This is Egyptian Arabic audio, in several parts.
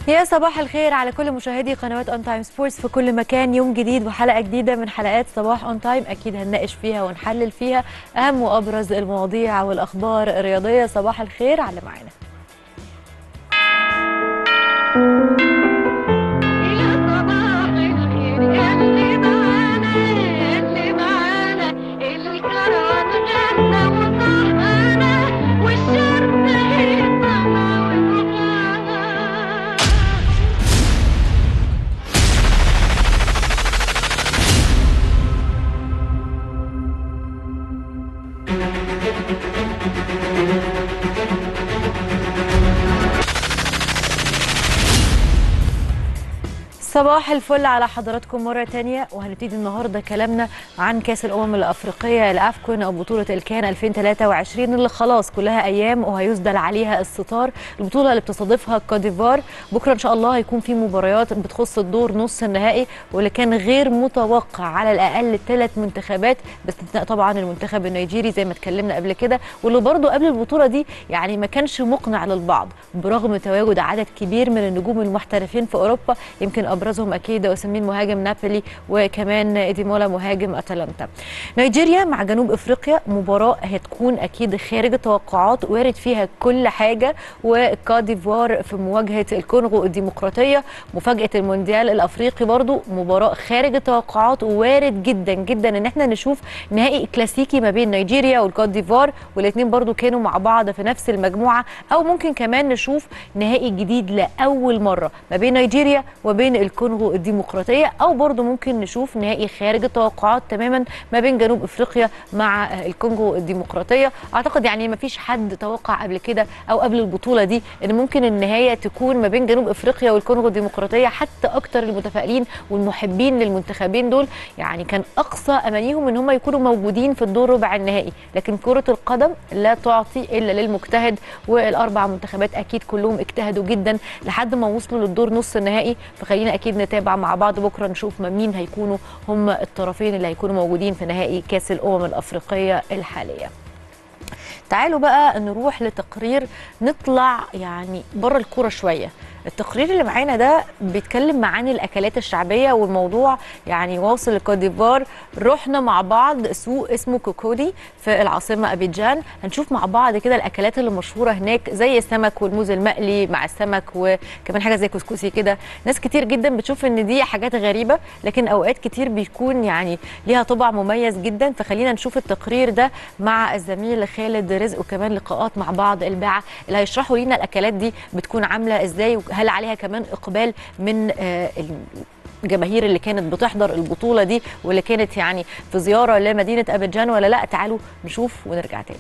يا صباح الخير على كل مشاهدي قنوات اون تايم سبورتس في كل مكان يوم جديد وحلقه جديده من حلقات صباح اون تايم اكيد هنناقش فيها ونحلل فيها اهم وابرز المواضيع والاخبار الرياضيه صباح الخير على معانا يا صباح الخير ياللي معانا ياللي معانا الكرم غنى وصحانا والشمس هي طالعة وطلعنا صباح الفل على حضراتكم مرة تانية وهنبتدي النهاردة كلامنا عن كأس الأمم الأفريقية الأفكون أو بطولة الكان 2023 اللي خلاص كلها أيام وهيسدل عليها الستار البطولة اللي بتستضيفها كوديفوار بكرة إن شاء الله هيكون في مباريات بتخص الدور نص النهائي واللي كان غير متوقع على الأقل ثلاث منتخبات باستثناء طبعا المنتخب النيجيري زي ما اتكلمنا قبل كده واللي برضو قبل البطولة دي يعني ما كانش مقنع للبعض برغم تواجد عدد كبير من النجوم المحترفين في أوروبا يمكن ابرزهم اكيد اوسمين مهاجم نابولي وكمان ايديمولا مهاجم اتلانتا نيجيريا مع جنوب افريقيا مباراه هتكون اكيد خارج التوقعات وارد فيها كل حاجه وكوت ديفوار في مواجهه الكونغو الديمقراطيه مفاجاه المونديال الافريقي برضو مباراه خارج التوقعات ووارد جدا جدا ان احنا نشوف نهائي كلاسيكي ما بين نيجيريا والكوت ديفوار والاثنين برضو كانوا مع بعض في نفس المجموعه او ممكن كمان نشوف نهائي جديد لاول مره ما بين نيجيريا وبين الكونغو الديمقراطيه او برضو ممكن نشوف نهائي خارج التوقعات تماما ما بين جنوب افريقيا مع الكونغو الديمقراطيه اعتقد يعني ما فيش حد توقع قبل كده او قبل البطوله دي ان ممكن النهايه تكون ما بين جنوب افريقيا والكونغو الديمقراطيه حتى اكتر المتفائلين والمحبين للمنتخبين دول يعني كان اقصى امانيهم ان هم يكونوا موجودين في الدور ربع النهائي لكن كره القدم لا تعطي الا للمجتهد والاربع منتخبات اكيد كلهم اجتهدوا جدا لحد ما وصلوا للدور نص النهائي فخلينا اكيد نتابع مع بعض بكره نشوف ما مين هيكونوا هم الطرفين اللي هيكونوا موجودين في نهائي كاس الامم الافريقيه الحاليه تعالوا بقى نروح لتقرير نطلع يعني بره الكوره شويه التقرير اللي معانا ده بيتكلم عن الاكلات الشعبيه والموضوع يعني واصل لكوت ديفوار رحنا مع بعض سوق اسمه كوكودي في العاصمه ابيجان هنشوف مع بعض كده الاكلات اللي مشهوره هناك زي السمك والموز المقلي مع السمك وكمان حاجه زي كسكسي كده ناس كتير جدا بتشوف ان دي حاجات غريبه لكن اوقات كتير بيكون يعني ليها طبع مميز جدا فخلينا نشوف التقرير ده مع الزميل خالد رزق وكمان لقاءات مع بعض الباعه اللي هيشرحوا لنا الاكلات دي بتكون عامله ازاي وهل عليها كمان اقبال من آه، الجماهير اللي كانت بتحضر البطوله دي واللي كانت يعني في زياره لمدينه ابيجان ولا لا تعالوا نشوف ونرجع تاني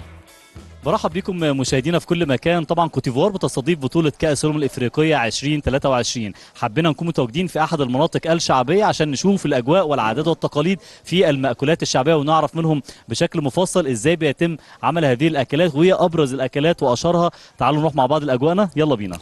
برحب بكم مشاهدينا في كل مكان طبعا كوتيفوار بتستضيف بطوله كاس الامم الافريقيه 2023 حبينا نكون متواجدين في احد المناطق الشعبيه عشان نشوف الاجواء والعادات والتقاليد في المأكولات الشعبيه ونعرف منهم بشكل مفصل ازاي بيتم عمل هذه الاكلات وهي ابرز الاكلات واشهرها تعالوا نروح مع بعض لاجواءنا يلا بينا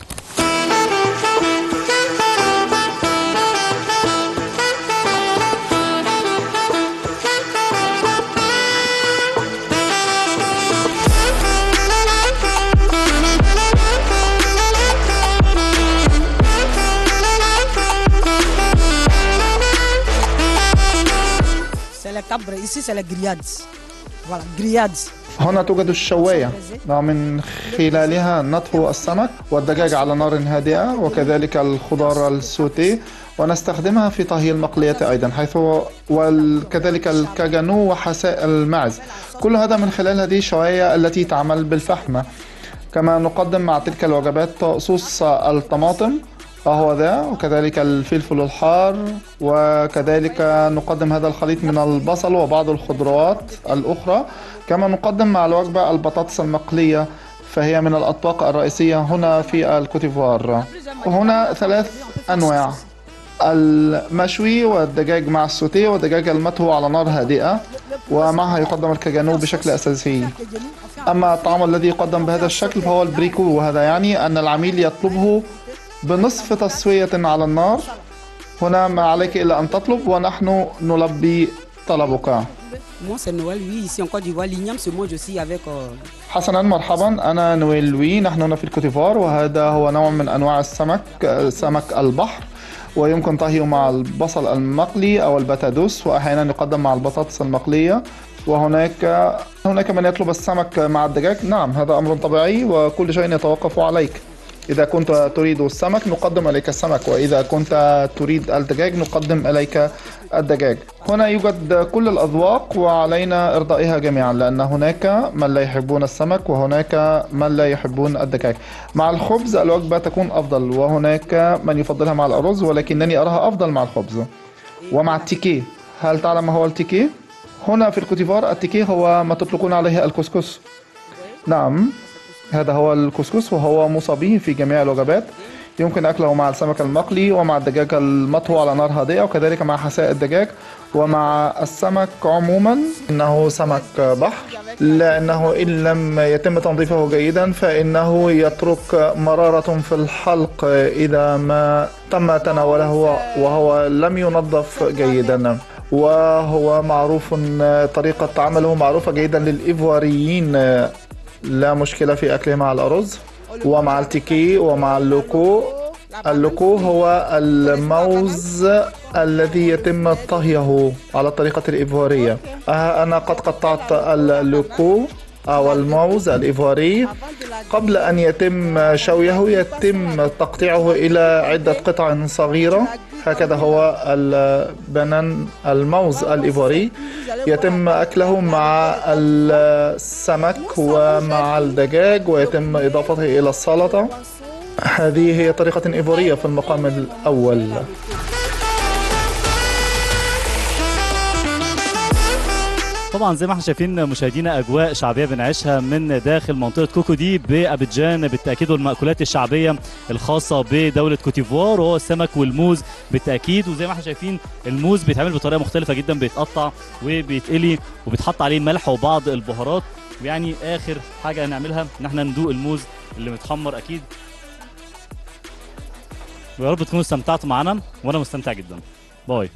C'est la cabre, ici c'est la grillade. Voilà, grillade. هنا توجد الشواية ومن خلالها نطهو السمك والدجاج على نار هادئة وكذلك الخضار السوتيه ونستخدمها في طهي المقليات أيضا حيث وكذلك الكاجانو وحساء المعز كل هذا من خلال هذه الشواية التي تعمل بالفحم كما نقدم مع تلك الوجبات صوص الطماطم وهو ذا وكذلك الفلفل الحار وكذلك نقدم هذا الخليط من البصل وبعض الخضروات الأخرى كما نقدم مع الوجبة البطاطس المقلية فهي من الأطباق الرئيسية هنا في الكوتيفوار وهنا ثلاث أنواع المشوي والدجاج مع السوتيه والدجاج المطهو على نار هادئة ومعها يقدم الكاجانو بشكل أساسي أما الطعام الذي يقدم بهذا الشكل فهو البريكو وهذا يعني أن العميل يطلبه بنصف تسوية على النار هنا ما عليك إلا أن تطلب ونحن نلبي طلبك Moi, c'est Noël, oui, ici en Côte d'Ivoire. L'igname se mange aussi avec. euh, حسنا مرحبا أنا نويل لوي نحن هنا في الكوتيفوار وهذا هو نوع من أنواع السمك آه، سمك البحر ويمكن طهيه مع البصل المقلي أو البتادوس وأحيانا يقدم مع البطاطس المقلية وهناك هناك من يطلب السمك مع الدجاج نعم هذا أمر طبيعي وكل شيء يتوقف عليك إذا كنت تريد السمك نقدم إليك السمك وإذا كنت تريد الدجاج نقدم إليك الدجاج هنا يوجد كل الأذواق وعلينا إرضائها جميعا لأن هناك من لا يحبون السمك وهناك من لا يحبون الدجاج مع الخبز الوجبة تكون أفضل وهناك من يفضلها مع الأرز ولكنني أراها أفضل مع الخبز ومع التيكي هل تعلم ما هو التيكي؟ هنا في الكوتيفار التيكي هو ما تطلقون عليه الكسكس نعم هذا هو الكسكس وهو موصى به في جميع الوجبات يمكن أكله مع السمك المقلي ومع الدجاج المطهو على نار هادئة وكذلك مع حساء الدجاج ومع السمك عموما إنه سمك بحر لأنه إن لم يتم تنظيفه جيدا فإنه يترك مرارة في الحلق إذا ما تم تناوله وهو لم ينظف جيدا وهو معروف طريقة عمله معروفة جيدا للإيفواريين لا مشكلة في أكله مع الأرز ومع التيكي ومع اللوكو اللوكو هو الموز الذي يتم طهيه على الطريقة الإيفوارية آه، أنا قد قطعت اللوكو أو الموز الإيفواري قبل أن يتم شويه يتم تقطيعه إلى عدة قطع صغيرة هكذا هو البنان الموز الإيفواري يتم أكله مع السمك ومع الدجاج ويتم إضافته إلى السلطة هذه هي طريقة إيفورية في المقام الأول طبعا زي ما احنا شايفين مشاهدينا اجواء شعبيه بنعيشها من داخل منطقه كوكو دي بابيجان بالتاكيد والمأكولات الشعبيه الخاصه بدوله كوتيفوار وهو السمك والموز بالتاكيد وزي ما احنا شايفين الموز بيتعمل بطريقه مختلفه جدا بيتقطع وبيتقلي وبيتحط عليه ملح وبعض البهارات ويعني اخر حاجه هنعملها ان احنا ندوق الموز اللي متحمر اكيد ويا رب تكونوا استمتعتوا معانا وانا مستمتع جدا باي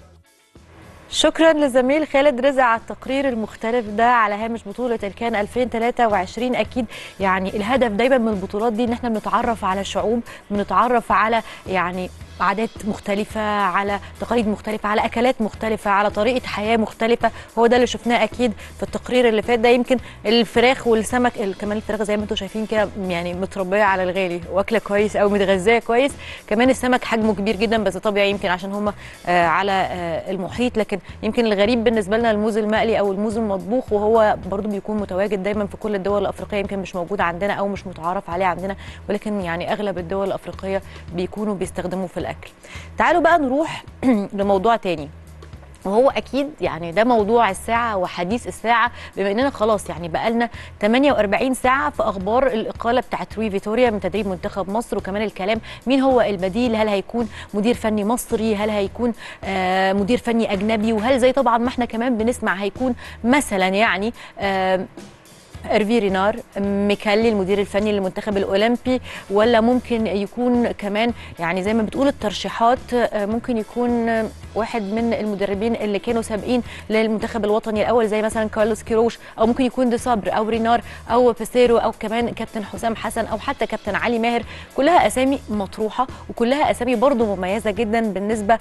شكرا للزميل خالد رزق على التقرير المختلف ده على هامش بطولة الكان 2023 أكيد يعني الهدف دايما من البطولات دي إن احنا بنتعرف على شعوب بنتعرف على يعني عادات مختلفة على تقاليد مختلفة على أكلات مختلفة على طريقة حياة مختلفة هو ده اللي شفناه أكيد في التقرير اللي فات ده يمكن الفراخ والسمك ال- كمان الفراخ زي ما انتم شايفين كده يعني متربية على الغالي واكلة كويس أو متغذية كويس كمان السمك حجمه كبير جدا بس طبيعي يمكن عشان هم آه على آه المحيط لكن يمكن الغريب بالنسبة لنا الموز المقلي أو الموز المطبوخ وهو برضو بيكون متواجد دايما في كل الدول الأفريقية يمكن مش موجود عندنا أو مش متعارف عليه عندنا ولكن يعني أغلب الدول الأفريقية بيكونوا بيستخدموه في الأكل تعالوا بقى نروح لموضوع تاني وهو اكيد يعني ده موضوع الساعه وحديث الساعه بما اننا خلاص يعني بقالنا 48 ساعه في اخبار الاقاله بتاعت روي فيتوريا من تدريب منتخب مصر وكمان الكلام مين هو البديل هل هيكون مدير فني مصري هل هيكون آه مدير فني اجنبي وهل زي طبعا ما احنا كمان بنسمع هيكون مثلا يعني آه ارفي رينار ميكالي المدير الفني للمنتخب الاولمبي ولا ممكن يكون كمان يعني زي ما بتقول الترشيحات آه، ممكن يكون آه، واحد من المدربين اللي كانوا سابقين للمنتخب الوطني الاول زي مثلا كارلوس كيروش او ممكن يكون دي صبر او رينار او بيسيرو او كمان كابتن حسام حسن او حتى كابتن علي ماهر كلها اسامي مطروحه وكلها اسامي برضو مميزه جدا بالنسبه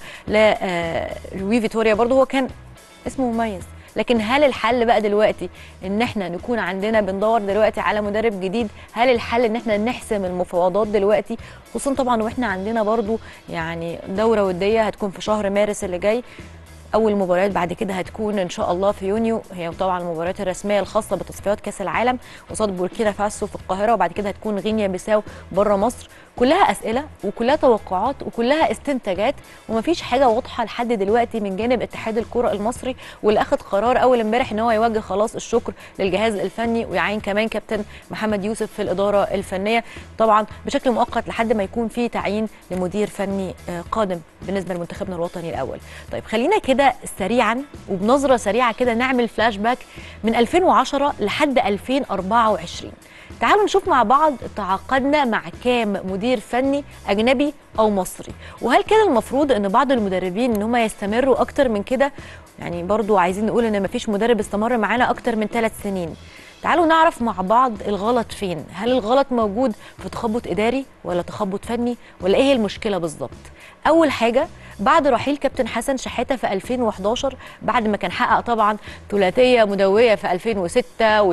لوي فيتوريا برضو هو كان اسمه مميز لكن هل الحل بقى دلوقتي ان احنا نكون عندنا بندور دلوقتي على مدرب جديد هل الحل ان احنا نحسم المفاوضات دلوقتي خصوصا طبعا واحنا عندنا برضو يعني دوره وديه هتكون في شهر مارس اللي جاي اول مباريات بعد كده هتكون ان شاء الله في يونيو هي طبعا المباريات الرسميه الخاصه بتصفيات كاس العالم قصاد بوركينا فاسو في القاهره وبعد كده هتكون غينيا بيساو بره مصر كلها اسئله وكلها توقعات وكلها استنتاجات ومفيش حاجه واضحه لحد دلوقتي من جانب اتحاد الكره المصري واللي اخذ قرار اول امبارح ان هو يوجه خلاص الشكر للجهاز الفني ويعين كمان كابتن محمد يوسف في الاداره الفنيه طبعا بشكل مؤقت لحد ما يكون في تعيين لمدير فني آه، قادم بالنسبه لمنتخبنا الوطني الاول طيب خلينا كده سريعا وبنظره سريعه كده نعمل فلاش باك من 2010 لحد 2024 تعالوا نشوف مع بعض تعاقدنا مع كام مدير فني اجنبي او مصري وهل كان المفروض ان بعض المدربين ان هم يستمروا اكتر من كده يعني برضو عايزين نقول ان مفيش مدرب استمر معانا اكتر من ثلاث سنين تعالوا نعرف مع بعض الغلط فين هل الغلط موجود في تخبط اداري ولا تخبط فني ولا ايه المشكله بالظبط اول حاجه بعد رحيل كابتن حسن شحاته في 2011 بعد ما كان حقق طبعا ثلاثيه مدويه في 2006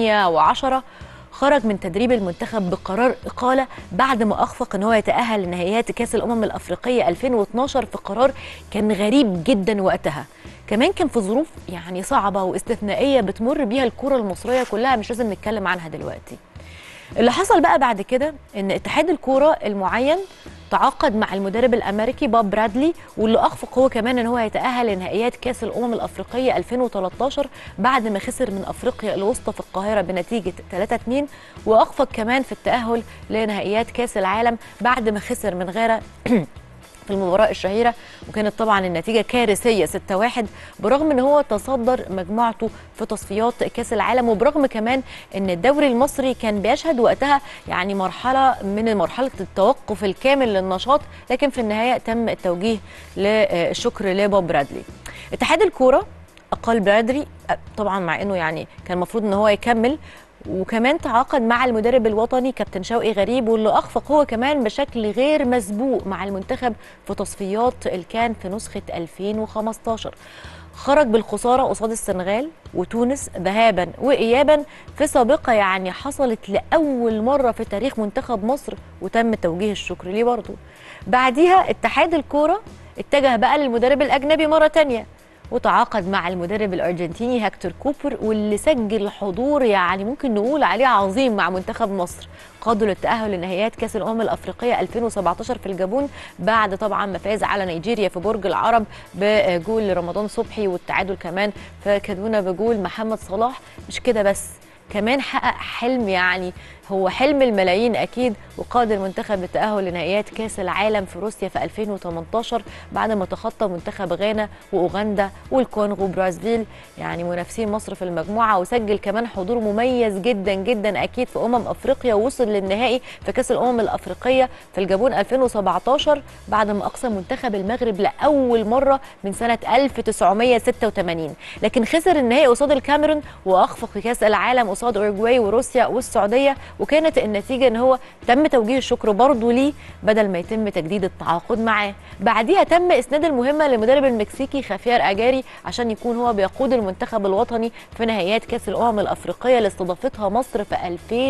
و8 و10 خرج من تدريب المنتخب بقرار إقالة بعد ما أخفق أن هو يتأهل لنهائيات كأس الأمم الأفريقية 2012 في قرار كان غريب جدا وقتها كمان كان في ظروف يعني صعبة واستثنائية بتمر بيها الكرة المصرية كلها مش لازم نتكلم عنها دلوقتي اللي حصل بقى بعد كده ان اتحاد الكوره المعين تعاقد مع المدرب الامريكي باب برادلي واللي اخفق هو كمان ان هو يتاهل لنهائيات كاس الامم الافريقيه 2013 بعد ما خسر من افريقيا الوسطى في القاهره بنتيجه 3-2 واخفق كمان في التاهل لنهائيات كاس العالم بعد ما خسر من غيره في المباراة الشهيرة وكانت طبعا النتيجة كارثية 6-1 برغم ان هو تصدر مجموعته في تصفيات كأس العالم وبرغم كمان ان الدوري المصري كان بيشهد وقتها يعني مرحلة من مرحلة التوقف الكامل للنشاط لكن في النهاية تم التوجيه للشكر لبوب برادلي اتحاد الكورة أقل برادلي طبعا مع انه يعني كان المفروض ان هو يكمل وكمان تعاقد مع المدرب الوطني كابتن شوقي غريب واللي اخفق هو كمان بشكل غير مسبوق مع المنتخب في تصفيات الكان في نسخه 2015 خرج بالخساره قصاد السنغال وتونس ذهابا وايابا في سابقه يعني حصلت لاول مره في تاريخ منتخب مصر وتم توجيه الشكر ليه برضه بعديها اتحاد الكوره اتجه بقى للمدرب الاجنبي مره تانية وتعاقد مع المدرب الارجنتيني هكتور كوبر واللي سجل حضور يعني ممكن نقول عليه عظيم مع منتخب مصر قادوا للتاهل لنهائيات كاس الامم الافريقيه 2017 في الجابون بعد طبعا ما فاز على نيجيريا في برج العرب بجول رمضان صبحي والتعادل كمان في كادونا بجول محمد صلاح مش كده بس كمان حقق حلم يعني هو حلم الملايين اكيد وقاد المنتخب للتاهل لنهائيات كاس العالم في روسيا في 2018 بعد ما تخطى منتخب غانا واوغندا والكونغو وبرازيل يعني منافسين مصر في المجموعه وسجل كمان حضور مميز جدا جدا اكيد في امم افريقيا ووصل للنهائي في كاس الامم الافريقيه في الجابون 2017 بعد ما اقصى منتخب المغرب لاول مره من سنه 1986 لكن خسر النهائي قصاد الكاميرون واخفق في كاس العالم قصاد اوروجواي وروسيا والسعوديه وكانت النتيجه ان هو تم توجيه الشكر برضه ليه بدل ما يتم تجديد التعاقد معاه بعديها تم اسناد المهمه للمدرب المكسيكي خافير اجاري عشان يكون هو بيقود المنتخب الوطني في نهائيات كاس الامم الافريقيه اللي استضافتها مصر في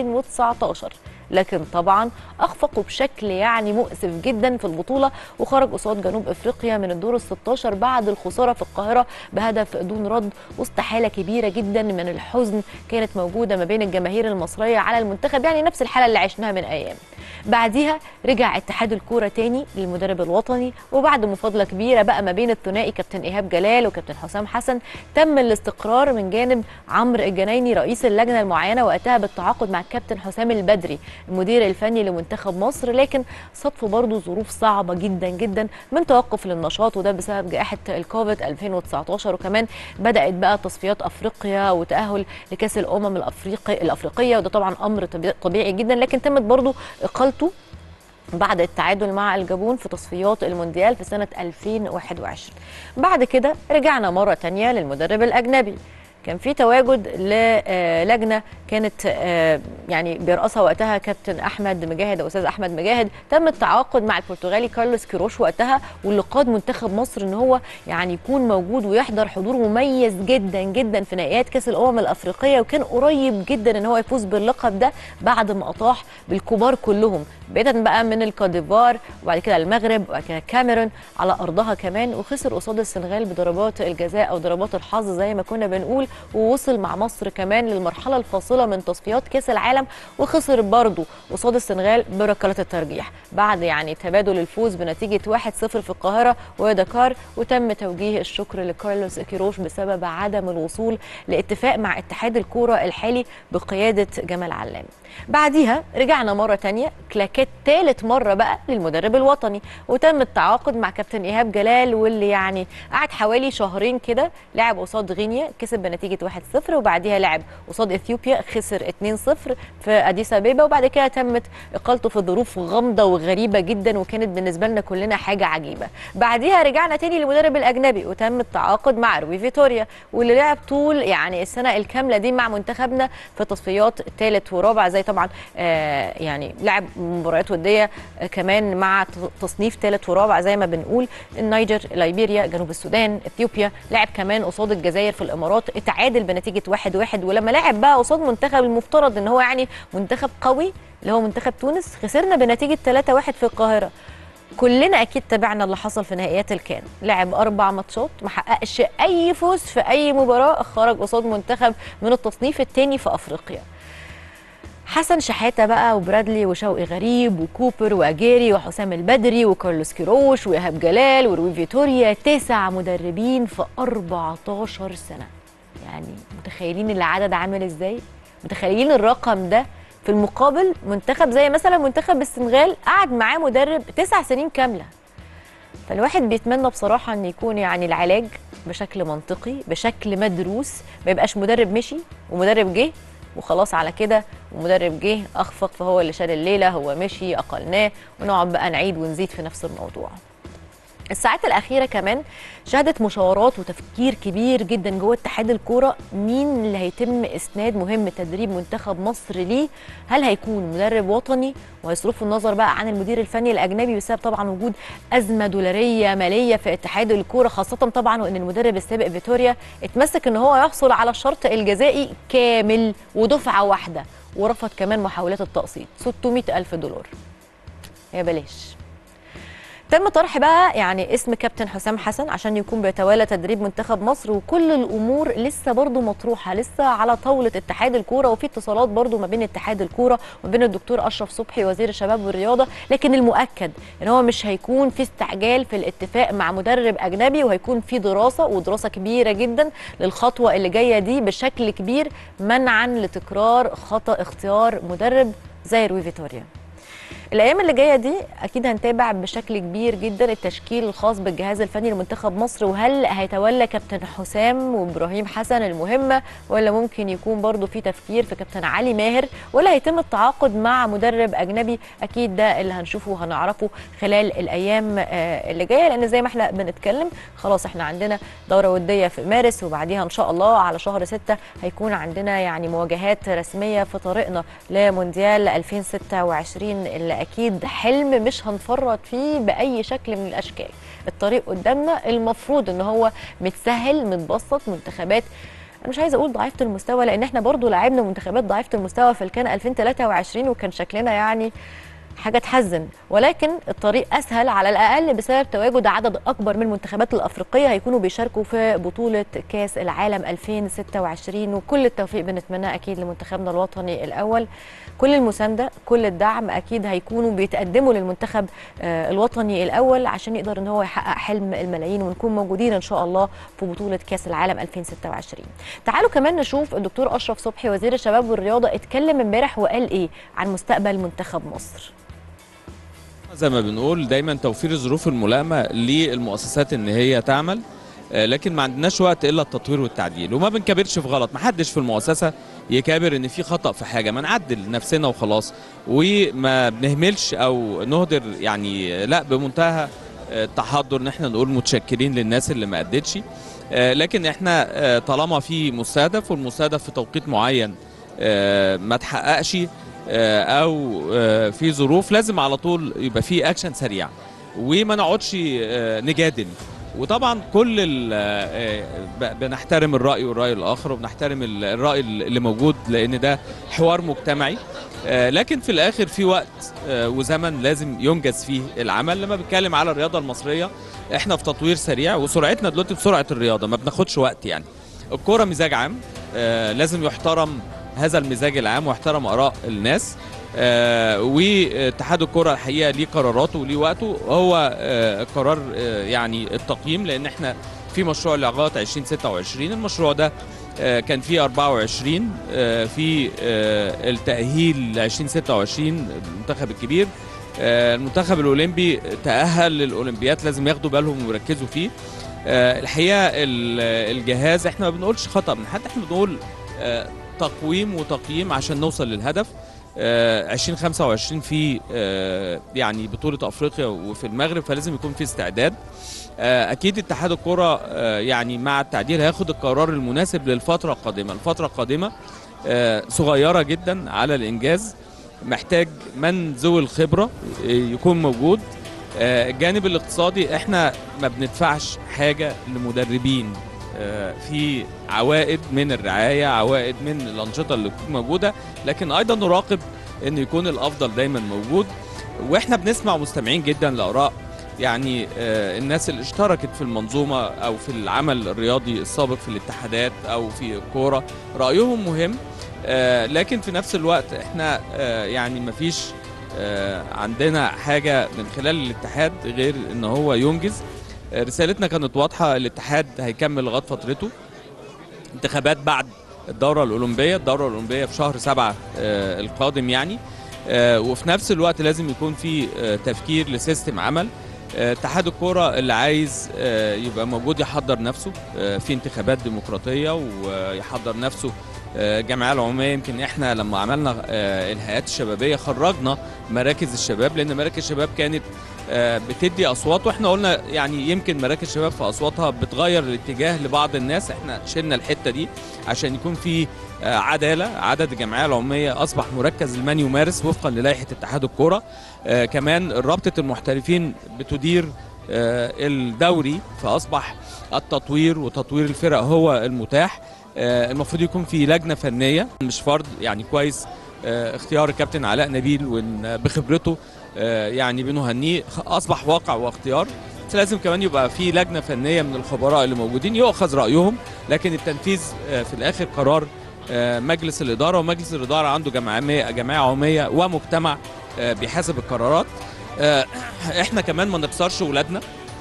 2019 لكن طبعا اخفقوا بشكل يعني مؤسف جدا في البطوله وخرج قصاد جنوب افريقيا من الدور ال 16 بعد الخساره في القاهره بهدف دون رد وسط حاله كبيره جدا من الحزن كانت موجوده ما بين الجماهير المصريه على المنتخب يعني نفس الحاله اللي عشناها من ايام بعديها رجع اتحاد الكوره تاني للمدرب الوطني وبعد مفاضله كبيره بقى ما بين الثنائي كابتن ايهاب جلال وكابتن حسام حسن تم الاستقرار من جانب عمرو الجنايني رئيس اللجنه المعينه وقتها بالتعاقد مع الكابتن حسام البدري المدير الفني لمنتخب مصر لكن صدفوا برضه ظروف صعبه جدا جدا من توقف للنشاط وده بسبب جائحه الكوفيد 2019 وكمان بدات بقى تصفيات افريقيا وتاهل لكاس الامم الافريقي الافريقيه وده طبعا امر طبيعي- طبيعي جدا لكن تمت برضه اقالته بعد التعادل مع الجابون في تصفيات المونديال في سنة 2021 بعد كده رجعنا مرة تانية للمدرب الأجنبي كان في تواجد للجنه كانت آه، يعني بيرأسها وقتها كابتن احمد مجاهد او استاذ احمد مجاهد تم التعاقد مع البرتغالي كارلوس كيروش وقتها واللي قاد منتخب مصر ان هو يعني يكون موجود ويحضر حضور مميز جدا جدا في نهائيات كاس الامم الافريقيه وكان قريب جدا ان هو يفوز باللقب ده بعد ما اطاح بالكبار كلهم بدايه بقى من الكاديفار وبعد كده المغرب وبعد كده الكاميرون على ارضها كمان وخسر قصاد السنغال بضربات الجزاء او ضربات الحظ زي ما كنا بنقول ووصل مع مصر كمان للمرحله الفاصله من تصفيات كاس العالم وخسر برضه قصاد السنغال بركلات الترجيح بعد يعني تبادل الفوز بنتيجه 1-0 في القاهره ودكار وتم توجيه الشكر لكارلوس كيروش بسبب عدم الوصول لاتفاق مع اتحاد الكوره الحالي بقياده جمال علام بعديها رجعنا مره تانية كلاكيت تالت مره بقى للمدرب الوطني وتم التعاقد مع كابتن ايهاب جلال واللي يعني قعد حوالي شهرين كده لعب قصاد غينيا كسب بنتيجه 1-0 وبعديها لعب قصاد اثيوبيا خسر 2-0 في اديس ابيبا وبعد كده تمت اقالته في ظروف غامضه وغريبه جدا وكانت بالنسبه لنا كلنا حاجه عجيبه بعديها رجعنا تاني للمدرب الاجنبي وتم التعاقد مع روي فيتوريا واللي لعب طول يعني السنه الكامله دي مع منتخبنا في تصفيات ثالث ورابع زي طبعا آه يعني لعب مباريات وديه آه كمان مع ت- تصنيف ثالث ورابع زي ما بنقول النيجر ليبيريا جنوب السودان اثيوبيا لعب كمان قصاد الجزائر في الامارات اتعادل بنتيجه واحد واحد ولما لعب بقى قصاد منتخب المفترض ان هو يعني منتخب قوي اللي هو منتخب تونس خسرنا بنتيجه 3 1 في القاهره كلنا اكيد تابعنا اللي حصل في نهائيات الكان لعب اربع ماتشات ما حققش اي فوز في اي مباراه خرج قصاد منتخب من التصنيف الثاني في افريقيا حسن شحاته بقى وبرادلي وشوقي غريب وكوبر واجيري وحسام البدري وكارلوس كيروش وايهاب جلال وروي فيتوريا تسع مدربين في 14 سنه يعني متخيلين العدد عامل ازاي متخيلين الرقم ده في المقابل منتخب زي مثلا منتخب السنغال قعد معاه مدرب تسع سنين كامله فالواحد بيتمنى بصراحة أن يكون يعني العلاج بشكل منطقي بشكل مدروس ما يبقاش مدرب مشي ومدرب جه وخلاص على كده ومدرب جه أخفق فهو اللي شال الليلة هو مشي أقلناه ونقعد بقى نعيد ونزيد في نفس الموضوع الساعات الأخيرة كمان شهدت مشاورات وتفكير كبير جدا جوه اتحاد الكورة مين اللي هيتم إسناد مهمة تدريب منتخب مصر ليه هل هيكون مدرب وطني وهيصرفوا النظر بقى عن المدير الفني الأجنبي بسبب طبعا وجود أزمة دولارية مالية في اتحاد الكورة خاصة طبعا وإن المدرب السابق فيتوريا اتمسك إن هو يحصل على الشرط الجزائي كامل ودفعة واحدة ورفض كمان محاولات التقسيط 600 ألف دولار يا بلاش تم طرح بقى يعني اسم كابتن حسام حسن عشان يكون بيتولى تدريب منتخب مصر وكل الامور لسه برضو مطروحه لسه على طاوله اتحاد الكوره وفي اتصالات برضو ما بين اتحاد الكوره وما بين الدكتور اشرف صبحي وزير الشباب والرياضه لكن المؤكد ان هو مش هيكون في استعجال في الاتفاق مع مدرب اجنبي وهيكون في دراسه ودراسه كبيره جدا للخطوه اللي جايه دي بشكل كبير منعا لتكرار خطا اختيار مدرب زي روي فيتوريا الايام اللي جايه دي اكيد هنتابع بشكل كبير جدا التشكيل الخاص بالجهاز الفني لمنتخب مصر وهل هيتولى كابتن حسام وابراهيم حسن المهمه ولا ممكن يكون برضو في تفكير في كابتن علي ماهر ولا هيتم التعاقد مع مدرب اجنبي اكيد ده اللي هنشوفه وهنعرفه خلال الايام آه، اللي جايه لان زي ما احنا بنتكلم خلاص احنا عندنا دوره وديه في مارس وبعديها ان شاء الله على شهر 6 هيكون عندنا يعني مواجهات رسميه في طريقنا لمونديال 2026 اللي اكيد حلم مش هنفرط فيه باي شكل من الاشكال الطريق قدامنا المفروض ان هو متسهل متبسط منتخبات انا مش عايزه اقول ضعيفه المستوى لان احنا برضو لعبنا منتخبات ضعيفه المستوى في الكان 2023 وكان شكلنا يعني حاجه تحزن ولكن الطريق اسهل على الاقل بسبب تواجد عدد اكبر من المنتخبات الافريقيه هيكونوا بيشاركوا في بطوله كاس العالم 2026 وكل التوفيق بنتمناه اكيد لمنتخبنا الوطني الاول كل المسانده كل الدعم اكيد هيكونوا بيتقدموا للمنتخب آه، الوطني الاول عشان يقدر ان هو يحقق حلم الملايين ونكون موجودين ان شاء الله في بطوله كاس العالم 2026 تعالوا كمان نشوف الدكتور اشرف صبحي وزير الشباب والرياضه اتكلم امبارح وقال ايه عن مستقبل منتخب مصر زي ما بنقول دايما توفير الظروف الملائمه للمؤسسات ان هي تعمل آه، لكن ما عندناش وقت الا التطوير والتعديل وما بنكابرش في غلط ما حدش في المؤسسه يكابر ان في خطا في حاجه ما نعدل نفسنا وخلاص وما بنهملش او نهدر يعني لا بمنتهى آه، التحضر ان احنا نقول متشكرين للناس اللي ما ادتش آه، لكن احنا آه، طالما في مستهدف والمستهدف في توقيت معين آه، ما تحققش آه، او آه، في ظروف لازم على طول يبقى في اكشن سريع وما نقعدش آه، نجادل وطبعا كل ال- آه، ب- بنحترم الراي والراي الاخر وبنحترم ال- الراي اللي موجود لان ده حوار مجتمعي آه، لكن في الاخر في وقت آه، وزمن لازم ينجز فيه العمل لما بنتكلم على الرياضه المصريه احنا في تطوير سريع وسرعتنا دلوقتي بسرعه الرياضه ما بناخدش وقت يعني الكوره مزاج عام آه، لازم يحترم هذا المزاج العام واحترم اراء الناس آه، واتحاد الكره الحقيقه ليه قراراته وليه وقته هو آه، قرار آه، يعني التقييم لان احنا في مشروع لغايه 2026 المشروع ده آه، كان فيه 24 آه، في آه، التاهيل ل 2026 المنتخب الكبير آه، المنتخب الاولمبي تاهل للاولمبيات لازم ياخدوا بالهم ويركزوا فيه آه، الحقيقه ال- الجهاز احنا ما بنقولش خطا من حد احنا بنقول آه، تقويم وتقييم عشان نوصل للهدف آه، 2025 في آه، يعني بطولة افريقيا وفي المغرب فلازم يكون في استعداد آه، اكيد اتحاد الكرة آه، يعني مع التعديل هياخد القرار المناسب للفترة القادمة الفترة القادمة آه، صغيرة جدا على الانجاز محتاج من ذوي الخبرة آه، يكون موجود آه، الجانب الاقتصادي احنا ما بندفعش حاجة لمدربين آه، في عوائد من الرعاية عوائد من الأنشطة اللي تكون موجودة لكن أيضا نراقب أن يكون الأفضل دايما موجود وإحنا بنسمع مستمعين جدا لآراء يعني آه، الناس اللي اشتركت في المنظومة أو في العمل الرياضي السابق في الاتحادات أو في الكورة رأيهم مهم آه، لكن في نفس الوقت احنا آه، يعني مفيش آه، عندنا حاجة من خلال الاتحاد غير ان هو ينجز آه، رسالتنا كانت واضحة الاتحاد هيكمل لغاية فترته انتخابات بعد الدورة الأولمبية الدورة الأولمبية في شهر سبعة آه، القادم يعني آه، وفي نفس الوقت لازم يكون في آه، تفكير لسيستم عمل آه، اتحاد الكرة اللي عايز آه، يبقى موجود يحضر نفسه آه، في انتخابات ديمقراطية ويحضر نفسه آه، الجمعيه العموميه يمكن احنا لما عملنا آه، الهيئات الشبابيه خرجنا مراكز الشباب لان مراكز الشباب كانت آه، بتدي اصوات واحنا قلنا يعني يمكن مراكز الشباب في اصواتها بتغير الاتجاه لبعض الناس احنا شلنا الحته دي عشان يكون في آه، عداله عدد الجمعيه العموميه اصبح مركز لمن يمارس وفقا للائحه اتحاد الكوره آه، كمان رابطه المحترفين بتدير آه، الدوري فاصبح التطوير وتطوير الفرق هو المتاح آه، المفروض يكون في لجنه فنيه مش فرض يعني كويس آه، اختيار الكابتن علاء نبيل وإن بخبرته آه، يعني بنهنيه خ- اصبح واقع واختيار بس لازم كمان يبقى في لجنه فنيه من الخبراء اللي موجودين يؤخذ رايهم لكن التنفيذ آه، في الاخر قرار آه، مجلس الاداره ومجلس الاداره عنده جمعيه جمعيه عموميه ومجتمع آه، بيحاسب القرارات آه، احنا كمان ما نخسرش ولادنا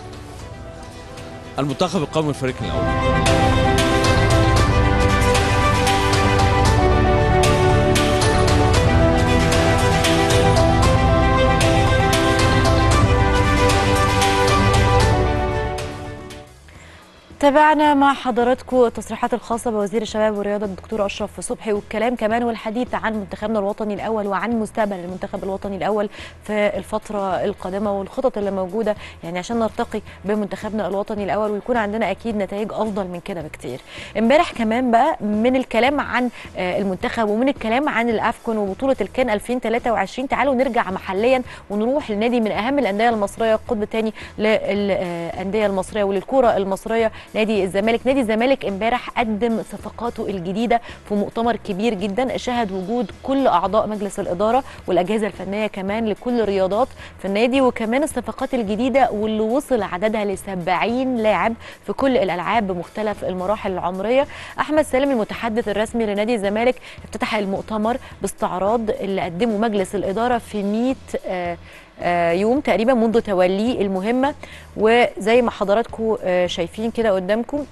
المنتخب القومي الفريق الاول تابعنا مع حضراتكم التصريحات الخاصة بوزير الشباب والرياضة الدكتور أشرف صبحي والكلام كمان والحديث عن منتخبنا الوطني الأول وعن مستقبل المنتخب الوطني الأول في الفترة القادمة والخطط اللي موجودة يعني عشان نرتقي بمنتخبنا الوطني الأول ويكون عندنا أكيد نتائج أفضل من كده بكتير امبارح كمان بقى من الكلام عن آه، المنتخب ومن الكلام عن الأفكون وبطولة الكان 2023 تعالوا نرجع محليا ونروح لنادي من أهم الأندية المصرية القطب الثاني للأندية المصرية وللكرة المصرية نادي الزمالك نادي الزمالك امبارح قدم صفقاته الجديده في مؤتمر كبير جدا شهد وجود كل اعضاء مجلس الاداره والاجهزه الفنيه كمان لكل الرياضات في النادي وكمان الصفقات الجديده واللي وصل عددها ل 70 لاعب في كل الالعاب بمختلف المراحل العمريه احمد سالم المتحدث الرسمي لنادي الزمالك افتتح المؤتمر باستعراض اللي قدمه مجلس الاداره في 100 آه آه، يوم تقريبا منذ توليه المهمه وزي ما حضراتكم آه، شايفين كده قدامكم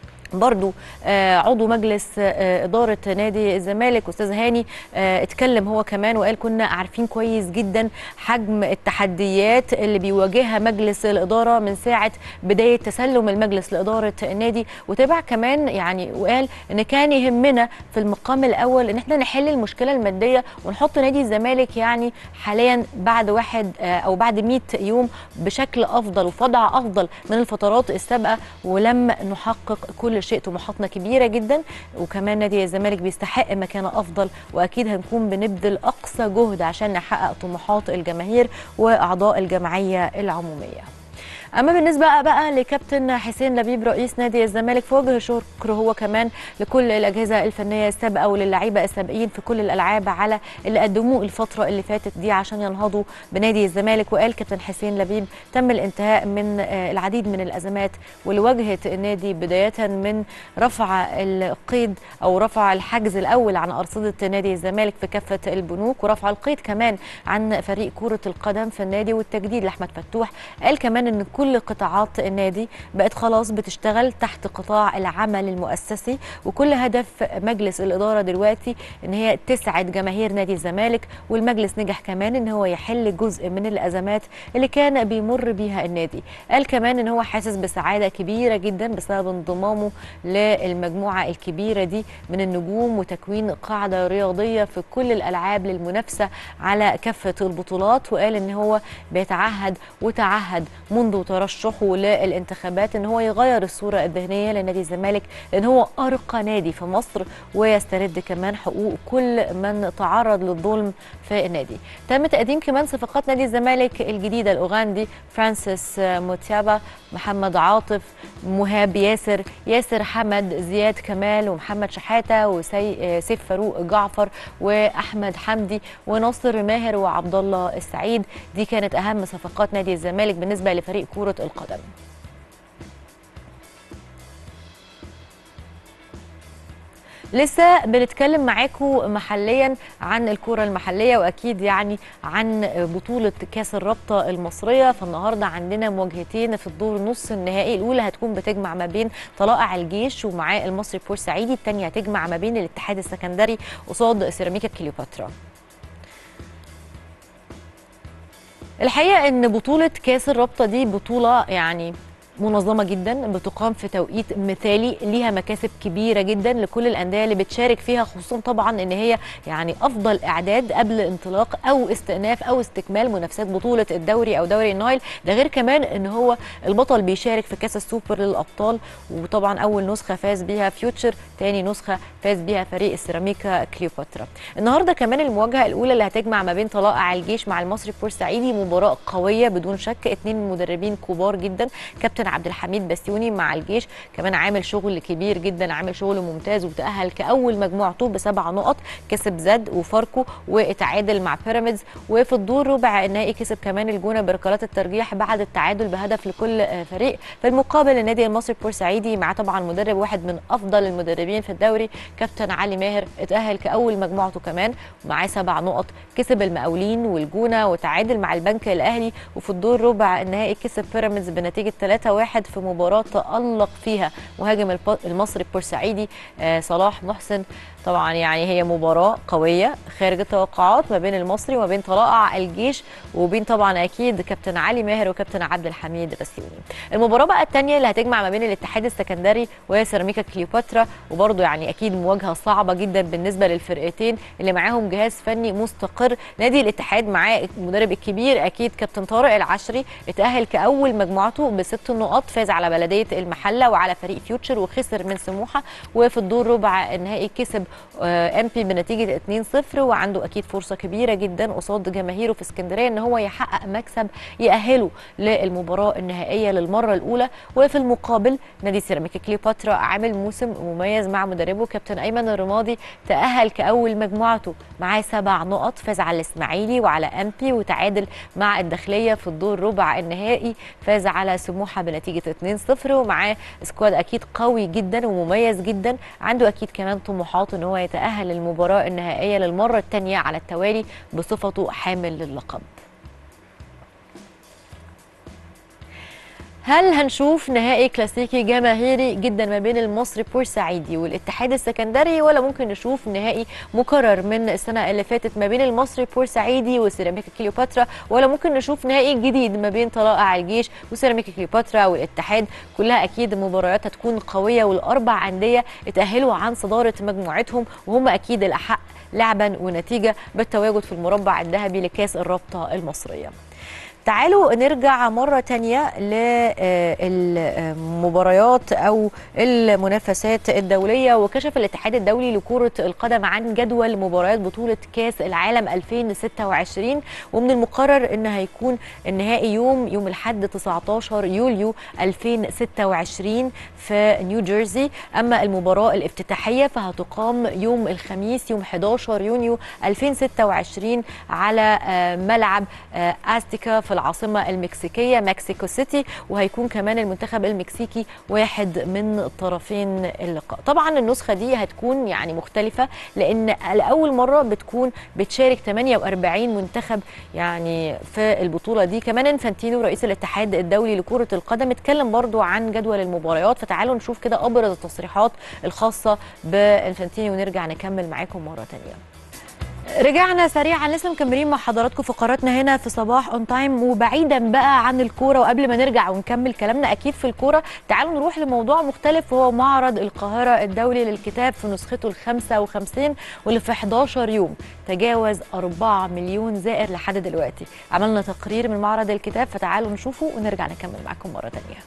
برضو آه، عضو مجلس آه، إدارة نادي الزمالك أستاذ هاني آه، اتكلم هو كمان وقال كنا عارفين كويس جدا حجم التحديات اللي بيواجهها مجلس الإدارة من ساعة بداية تسلم المجلس لإدارة النادي وتابع كمان يعني وقال إن كان يهمنا في المقام الأول إن احنا نحل المشكلة المادية ونحط نادي الزمالك يعني حاليا بعد واحد آه، أو بعد 100 يوم بشكل أفضل وفي وضع أفضل من الفترات السابقة ولم نحقق كل شيء طموحاتنا كبيره جدا وكمان نادي الزمالك بيستحق مكانه افضل واكيد هنكون بنبذل اقصى جهد عشان نحقق طموحات الجماهير واعضاء الجمعيه العموميه اما بالنسبه بقى لكابتن حسين لبيب رئيس نادي الزمالك فوجه شكر هو كمان لكل الاجهزه الفنيه السابقه وللعيبه السابقين في كل الالعاب على اللي قدموه الفتره اللي فاتت دي عشان ينهضوا بنادي الزمالك وقال كابتن حسين لبيب تم الانتهاء من آه، العديد من الازمات واللي واجهت النادي بدايه من رفع القيد او رفع الحجز الاول عن ارصده نادي الزمالك في كافه البنوك ورفع القيد كمان عن فريق كره القدم في النادي والتجديد لاحمد فتوح قال كمان ان كل كل قطاعات النادي بقت خلاص بتشتغل تحت قطاع العمل المؤسسي وكل هدف مجلس الإدارة دلوقتي إن هي تسعد جماهير نادي الزمالك والمجلس نجح كمان إن هو يحل جزء من الأزمات اللي كان بيمر بيها النادي قال كمان إن هو حاسس بسعادة كبيرة جدا بسبب انضمامه للمجموعة الكبيرة دي من النجوم وتكوين قاعدة رياضية في كل الألعاب للمنافسة على كافة البطولات وقال إن هو بيتعهد وتعهد منذ ترشحه للانتخابات إن هو يغير الصورة الذهنية لنادي الزمالك لأن هو أرقى نادي في مصر ويسترد كمان حقوق كل من تعرض للظلم في النادي تم تقديم كمان صفقات نادي الزمالك الجديدة الأوغندي فرانسيس موتيابا محمد عاطف مهاب ياسر ياسر حمد زياد كمال ومحمد شحاته وسيف فاروق جعفر واحمد حمدي وناصر ماهر وعبد الله السعيد دي كانت اهم صفقات نادي الزمالك بالنسبه لفريق كره القدم لسه بنتكلم معاكم محليا عن الكرة المحلية وأكيد يعني عن بطولة كأس الرابطة المصرية فالنهاردة عندنا مواجهتين في الدور نص النهائي الأولى هتكون بتجمع ما بين طلائع الجيش ومعاه المصري بورسعيدي الثانية هتجمع ما بين الاتحاد السكندري قصاد سيراميكا كليوباترا الحقيقة إن بطولة كأس الرابطة دي بطولة يعني منظمة جدا بتقام في توقيت مثالي ليها مكاسب كبيرة جدا لكل الأندية اللي بتشارك فيها خصوصا طبعا إن هي يعني أفضل إعداد قبل انطلاق أو استئناف أو استكمال منافسات بطولة الدوري أو دوري النايل ده غير كمان إن هو البطل بيشارك في كأس السوبر للأبطال وطبعا أول نسخة فاز بيها فيوتشر تاني نسخة فاز بيها فريق السيراميكا كليوباترا النهاردة كمان المواجهة الأولى اللي هتجمع ما بين طلائع الجيش مع المصري بورسعيدي مباراة قوية بدون شك اتنين مدربين كبار جدا كابتن عبد الحميد بسيوني مع الجيش كمان عامل شغل كبير جدا عامل شغل ممتاز وتأهل كأول مجموعته بسبع نقط كسب زد وفاركو واتعادل مع بيراميدز وفي الدور ربع النهائي كسب كمان الجونه بركلات الترجيح بعد التعادل بهدف لكل فريق في المقابل النادي المصري بورسعيدي مع طبعا مدرب واحد من افضل المدربين في الدوري كابتن علي ماهر اتأهل كأول مجموعته كمان ومعاه سبع نقط كسب المقاولين والجونه وتعادل مع البنك الاهلي وفي الدور ربع النهائي كسب بيراميدز بنتيجه 3-1 في مباراه تألق فيها مهاجم المصري البورسعيدي صلاح محسن طبعا يعني هي مباراة قوية خارج التوقعات ما بين المصري وما بين طلائع الجيش وبين طبعا اكيد كابتن علي ماهر وكابتن عبد الحميد بسيوني. المباراة بقى الثانية اللي هتجمع ما بين الاتحاد السكندري وسيراميكا كليوباترا وبرضه يعني اكيد مواجهة صعبة جدا بالنسبة للفرقتين اللي معاهم جهاز فني مستقر، نادي الاتحاد معاه المدرب الكبير اكيد كابتن طارق العشري اتأهل كأول مجموعته بست نقاط فاز على بلدية المحلة وعلى فريق فيوتشر وخسر من سموحة وفي الدور ربع النهائي كسب ام بي بنتيجه 2-0 وعنده اكيد فرصه كبيره جدا قصاد جماهيره في اسكندريه ان هو يحقق مكسب يأهله للمباراه النهائيه للمره الاولى وفي المقابل نادي سيراميكا كليوباترا عامل موسم مميز مع مدربه كابتن ايمن الرمادي تأهل كاول مجموعته معاه سبع نقط فاز على الاسماعيلي وعلى ام بي وتعادل مع الداخليه في الدور ربع النهائي فاز على سموحه بنتيجه 2-0 ومعاه سكواد اكيد قوي جدا ومميز جدا عنده اكيد كمان طموحات ان هو يتأهل للمباراة النهائية للمرة الثانية على التوالي بصفته حامل للقب هل هنشوف نهائي كلاسيكي جماهيري جدا ما بين المصري بورسعيدي والاتحاد السكندري ولا ممكن نشوف نهائي مكرر من السنه اللي فاتت ما بين المصري بورسعيدي وسيراميكا كليوباترا ولا ممكن نشوف نهائي جديد ما بين طلائع الجيش وسيراميكا كليوباترا والاتحاد كلها اكيد مباريات هتكون قويه والاربع انديه اتاهلوا عن صداره مجموعتهم وهم اكيد الاحق لعبا ونتيجه بالتواجد في المربع الذهبي لكاس الرابطه المصريه تعالوا نرجع مرة تانية للمباريات أو المنافسات الدولية وكشف الاتحاد الدولي لكرة القدم عن جدول مباريات بطولة كاس العالم 2026 ومن المقرر أن هيكون النهائي يوم يوم الحد 19 يوليو 2026 في نيوجيرسي أما المباراة الافتتاحية فهتقام يوم الخميس يوم 11 يونيو 2026 على ملعب أستيكا في العاصمه المكسيكيه مكسيكو سيتي وهيكون كمان المنتخب المكسيكي واحد من طرفين اللقاء طبعا النسخه دي هتكون يعني مختلفه لان لاول مره بتكون بتشارك 48 منتخب يعني في البطوله دي كمان انفانتينو رئيس الاتحاد الدولي لكره القدم اتكلم برضو عن جدول المباريات فتعالوا نشوف كده ابرز التصريحات الخاصه بانفانتينو ونرجع نكمل معاكم مره تانية رجعنا سريعا لسه مكملين مع حضراتكم فقراتنا هنا في صباح اون تايم وبعيدا بقى عن الكوره وقبل ما نرجع ونكمل كلامنا اكيد في الكوره تعالوا نروح لموضوع مختلف وهو معرض القاهره الدولي للكتاب في نسخته ال 55 واللي في 11 يوم تجاوز 4 مليون زائر لحد دلوقتي عملنا تقرير من معرض الكتاب فتعالوا نشوفه ونرجع نكمل معاكم مره ثانيه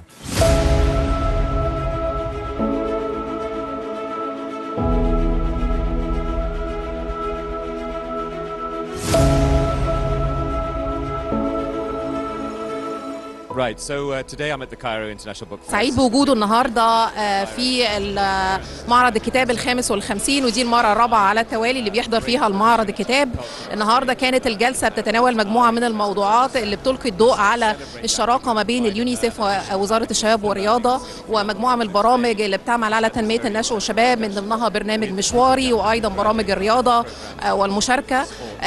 Right, so uh, today I'm at the Cairo International Book Fest. سعيد بوجوده النهارده آه، في ال- معرض الكتاب الخامس والخمسين ودي المره الرابعه على التوالي اللي بيحضر فيها المعرض الكتاب النهارده كانت الجلسه بتتناول مجموعه من الموضوعات اللي بتلقي الضوء على الشراكه ما بين اليونيسيف ووزاره الشباب والرياضه ومجموعه من البرامج اللي بتعمل على تنميه النشء والشباب من ضمنها برنامج مشواري وايضا برامج الرياضه آه، والمشاركه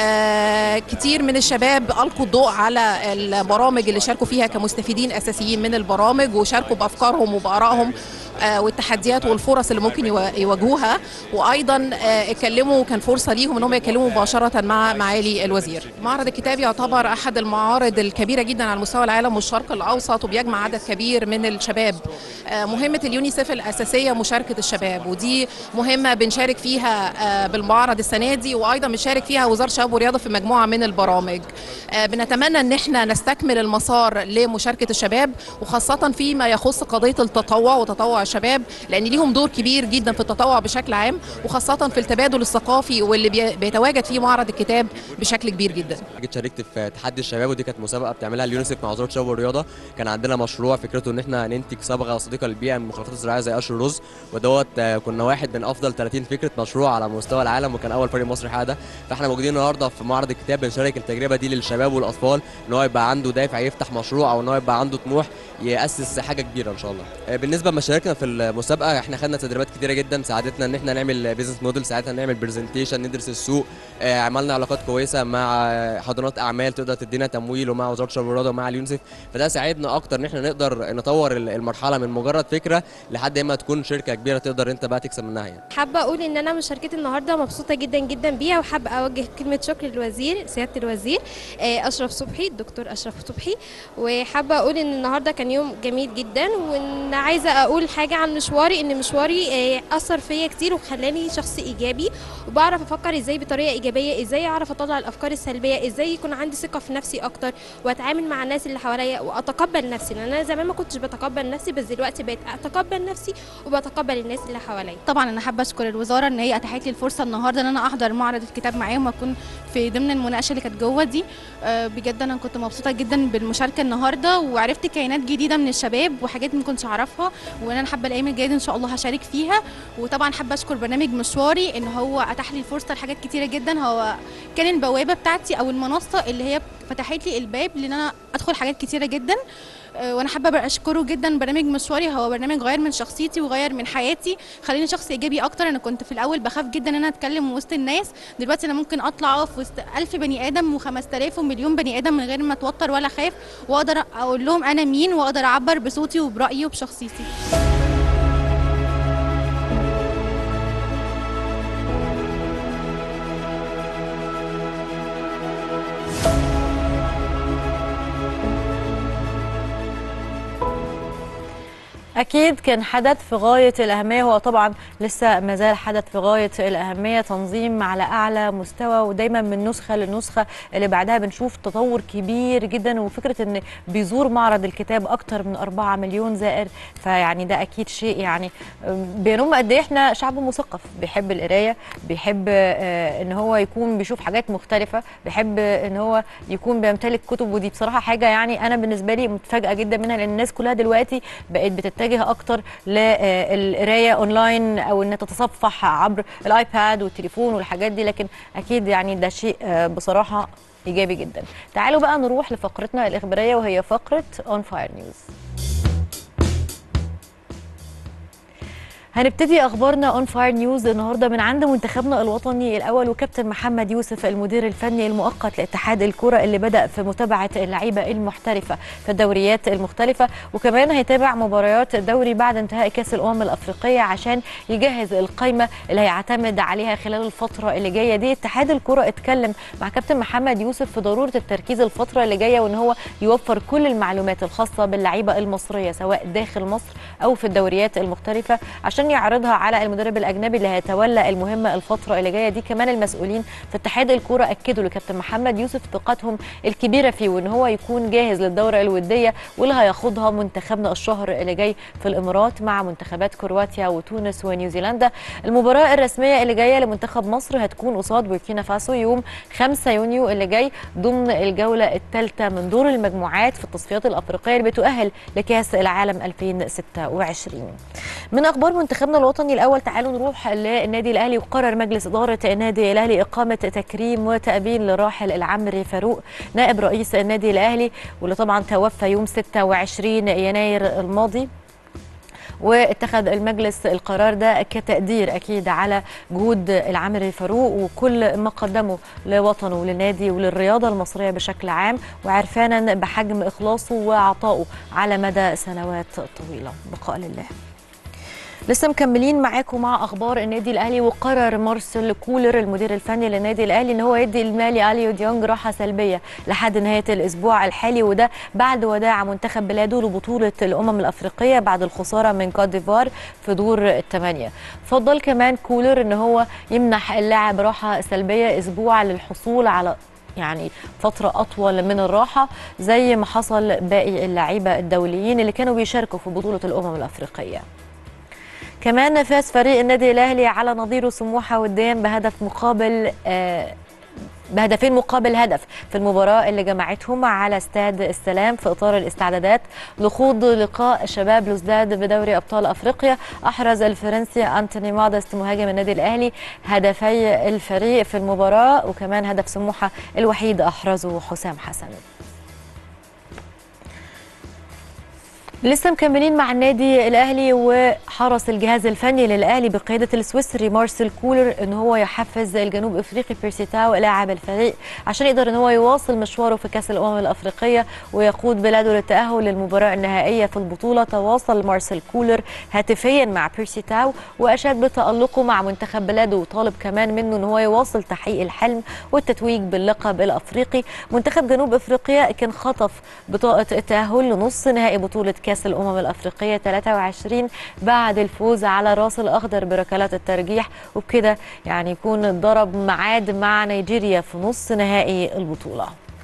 آه، كتير من الشباب القوا الضوء على البرامج اللي شاركوا فيها كمستفيدين اساسيين من البرامج وشاركوا بافكارهم وبارائهم آه، والتحديات والفرص اللي ممكن يوا- يواجهوها وايضا آه، اتكلموا كان فرصه ليهم ان هم يتكلموا مباشره مع معالي الوزير. معرض الكتاب يعتبر احد المعارض الكبيره جدا على مستوى العالم والشرق الاوسط وبيجمع عدد كبير من الشباب. آه، مهمه اليونيسيف الاساسيه مشاركه الشباب ودي مهمه بنشارك فيها آه، بالمعرض السنه دي وايضا بنشارك فيها وزاره الشباب والرياضه في مجموعه من البرامج. آه، بنتمنى ان احنا نستكمل المسار لمشاركه الشباب وخاصه فيما يخص قضيه التطوع وتطوع الشباب لان ليهم دور كبير جدا في التطوع بشكل عام وخاصه في التبادل الثقافي واللي بي- بيتواجد فيه معرض الكتاب بشكل كبير جدا. جيت شاركت في تحدي الشباب ودي كانت مسابقه بتعملها اليونيسيف مع وزاره الشباب والرياضه كان عندنا مشروع فكرته ان احنا ننتج صبغه صديقه للبيئه من المخلفات الزراعيه زي قشر الرز ودوت آه، كنا واحد من افضل 30 فكره مشروع على مستوى العالم وكان اول فريق مصري حقق ده فاحنا موجودين النهارده في معرض الكتاب بنشارك التجربه دي للشباب والاطفال ان هو يبقى عنده دافع يفتح مشروع او ان هو يبقى عنده طموح ياسس حاجه كبيره ان شاء الله آه، بالنسبه لمشاركنا في المسابقه احنا خدنا تدريبات كتيره جدا ساعدتنا ان احنا نعمل بيزنس موديل ساعتها نعمل برزنتيشن ندرس السوق آه، عملنا علاقات كويسه مع حاضنات اعمال تقدر تدينا تمويل ومع وزاره الشباب والرياضه ومع اليونيسيف فده ساعدنا اكتر ان احنا نقدر نطور المرحله من مجرد فكره لحد ما تكون شركه كبيره تقدر انت بقى تكسب منها يعني حابة أقول إن أنا مشاركتي النهاردة مبسوطة جدا جدا بيها وحابة أوجه كلمة شكر للوزير سيادة الوزير آه، أشرف صبحي الدكتور أشرف صبحي وحابة أقول إن النهاردة كان يوم جميل جدا وإن عايزة أقول حاجة عن مشواري إن مشواري آه، أثر فيا كتير وخلاني شخص إيجابي وبعرف أفكر إزاي بطريقة إيجابية إزاي أعرف أطلع الأفكار السلبية إزاي يكون عندي ثقة في نفسي أكتر وأتعامل مع الناس اللي حواليا وأتقبل نفسي لأن أنا زمان ما كنتش بتقبل نفسي بس دلوقتي بقيت أتقبل نفسي وبتقبل الناس اللي حواليا طبعا انا حابه اشكر الوزاره ان هي اتاحت لي الفرصه النهارده ان انا احضر معرض الكتاب معاهم واكون في ضمن المناقشه اللي كانت جوه دي آه، بجد انا كنت مبسوطه جدا بالمشاركه النهارده وعرفت كيانات جديده من الشباب وحاجات ما كنتش اعرفها وان انا حابه الايام الجايه دي ان شاء الله هشارك فيها وطبعا حابه اشكر برنامج مشواري ان هو اتاح لي الفرصه لحاجات كتيره جدا هو كان البوابه بتاعتي او المنصه اللي هي فتحت لي الباب لان انا ادخل حاجات كتيره جدا آه، وانا حابه اشكره جدا برنامج مشواري هو برنامج غير من شخصيتي وغير من حياتي خليني شخص ايجابي اكتر انا كنت في الاول بخاف جدا ان انا اتكلم وسط الناس دلوقتي انا ممكن اطلع اقف وسط ألف بني ادم و5000 ومليون بني ادم من غير ما اتوتر ولا خاف واقدر اقول لهم انا مين واقدر اعبر بصوتي وبرايي وبشخصيتي أكيد كان حدث في غاية الأهمية هو طبعا لسه ما زال حدث في غاية الأهمية تنظيم على أعلى مستوى ودايما من نسخة لنسخة اللي بعدها بنشوف تطور كبير جدا وفكرة إن بيزور معرض الكتاب أكتر من 4 مليون زائر فيعني ده أكيد شيء يعني بينم قد إيه إحنا شعب مثقف بيحب القراية بيحب آه، إن هو يكون بيشوف حاجات مختلفة بيحب إن هو يكون بيمتلك كتب ودي بصراحة حاجة يعني أنا بالنسبة لي متفاجئة جدا منها لأن الناس كلها دلوقتي بقت بتتجه تتجه اكتر للقرايه اونلاين او ان تتصفح عبر الايباد والتليفون والحاجات دي لكن اكيد يعني ده شيء آه، بصراحه ايجابي جدا تعالوا بقى نروح لفقرتنا الاخباريه وهي فقره اون فاير نيوز هنبتدي اخبارنا اون فاير نيوز النهارده من عند منتخبنا الوطني الاول وكابتن محمد يوسف المدير الفني المؤقت لاتحاد الكره اللي بدا في متابعه اللعيبه المحترفه في الدوريات المختلفه وكمان هيتابع مباريات الدوري بعد انتهاء كاس الامم الافريقيه عشان يجهز القائمه اللي هيعتمد عليها خلال الفتره اللي جايه دي اتحاد الكره اتكلم مع كابتن محمد يوسف في ضروره التركيز الفتره اللي جايه وان هو يوفر كل المعلومات الخاصه باللعيبه المصريه سواء داخل مصر او في الدوريات المختلفه عشان يعرضها على المدرب الاجنبي اللي هيتولى المهمه الفتره اللي جايه دي كمان المسؤولين في اتحاد الكوره اكدوا لكابتن محمد يوسف ثقتهم الكبيره فيه وان هو يكون جاهز للدوره الوديه واللي هياخدها منتخبنا الشهر اللي جاي في الامارات مع منتخبات كرواتيا وتونس ونيوزيلندا المباراه الرسميه اللي جايه لمنتخب مصر هتكون قصاد بوركينا فاسو يوم 5 يونيو اللي جاي ضمن الجوله الثالثه من دور المجموعات في التصفيات الافريقيه اللي بتؤهل لكاس العالم 2026 من اخبار منتخبنا الوطني الاول تعالوا نروح للنادي الاهلي وقرر مجلس اداره النادي الاهلي اقامه تكريم وتابين لراحل العمري فاروق نائب رئيس النادي الاهلي واللي طبعا توفى يوم 26 يناير الماضي واتخذ المجلس القرار ده كتقدير اكيد على جهود العامري فاروق وكل ما قدمه لوطنه وللنادي وللرياضه المصريه بشكل عام وعرفانا بحجم اخلاصه وعطائه على مدى سنوات طويله بقاء لله لسه مكملين معاكم مع اخبار النادي الاهلي وقرر مارسيل كولر المدير الفني للنادي الاهلي ان هو يدي المالي اليو ديونج راحه سلبيه لحد نهايه الاسبوع الحالي وده بعد وداع منتخب بلاده لبطوله الامم الافريقيه بعد الخساره من كوت ديفوار في دور الثمانيه فضل كمان كولر ان هو يمنح اللاعب راحه سلبيه اسبوع للحصول على يعني فترة أطول من الراحة زي ما حصل باقي اللعيبة الدوليين اللي كانوا بيشاركوا في بطولة الأمم الأفريقية كمان فاز فريق النادي الاهلي على نظيره سموحه وديا بهدف مقابل آه بهدفين مقابل هدف في المباراة اللي جمعتهم على استاد السلام في إطار الاستعدادات لخوض لقاء شباب لوزداد بدوري أبطال أفريقيا أحرز الفرنسي أنتوني مادست مهاجم النادي الأهلي هدفي الفريق في المباراة وكمان هدف سموحة الوحيد أحرزه حسام حسن لسه مكملين مع النادي الاهلي وحرص الجهاز الفني للاهلي بقياده السويسري مارسيل كولر ان هو يحفز الجنوب افريقي بيرسيتاو لاعب الفريق عشان يقدر ان هو يواصل مشواره في كاس الامم الافريقيه ويقود بلاده للتاهل للمباراه النهائيه في البطوله تواصل مارسيل كولر هاتفيا مع بيرسيتاو واشاد بتالقه مع منتخب بلاده وطالب كمان منه ان هو يواصل تحقيق الحلم والتتويج باللقب الافريقي منتخب جنوب افريقيا كان خطف بطاقه التاهل لنص نهائي بطوله كاس الامم الافريقيه 23 بعد الفوز على راس الاخضر بركلات الترجيح وبكده يعني يكون ضرب ميعاد مع نيجيريا في نص نهائي البطوله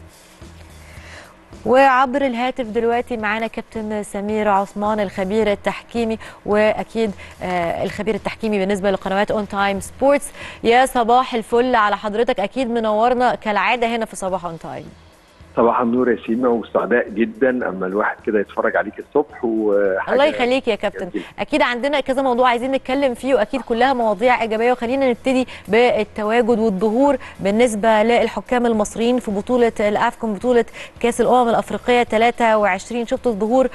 وعبر الهاتف دلوقتي معانا كابتن سمير عثمان الخبير التحكيمي واكيد آه الخبير التحكيمي بالنسبه لقنوات اون تايم سبورتس يا صباح الفل على حضرتك اكيد منورنا كالعاده هنا في صباح اون تايم صباح النور يا سيما وسعداء جدا اما الواحد كده يتفرج عليك الصبح وحاجة الله يخليك يا كابتن اكيد عندنا كذا موضوع عايزين نتكلم فيه واكيد كلها مواضيع ايجابيه وخلينا نبتدي بالتواجد والظهور بالنسبه للحكام المصريين في بطوله الافكون بطوله كاس الامم الافريقيه 23 شفت الظهور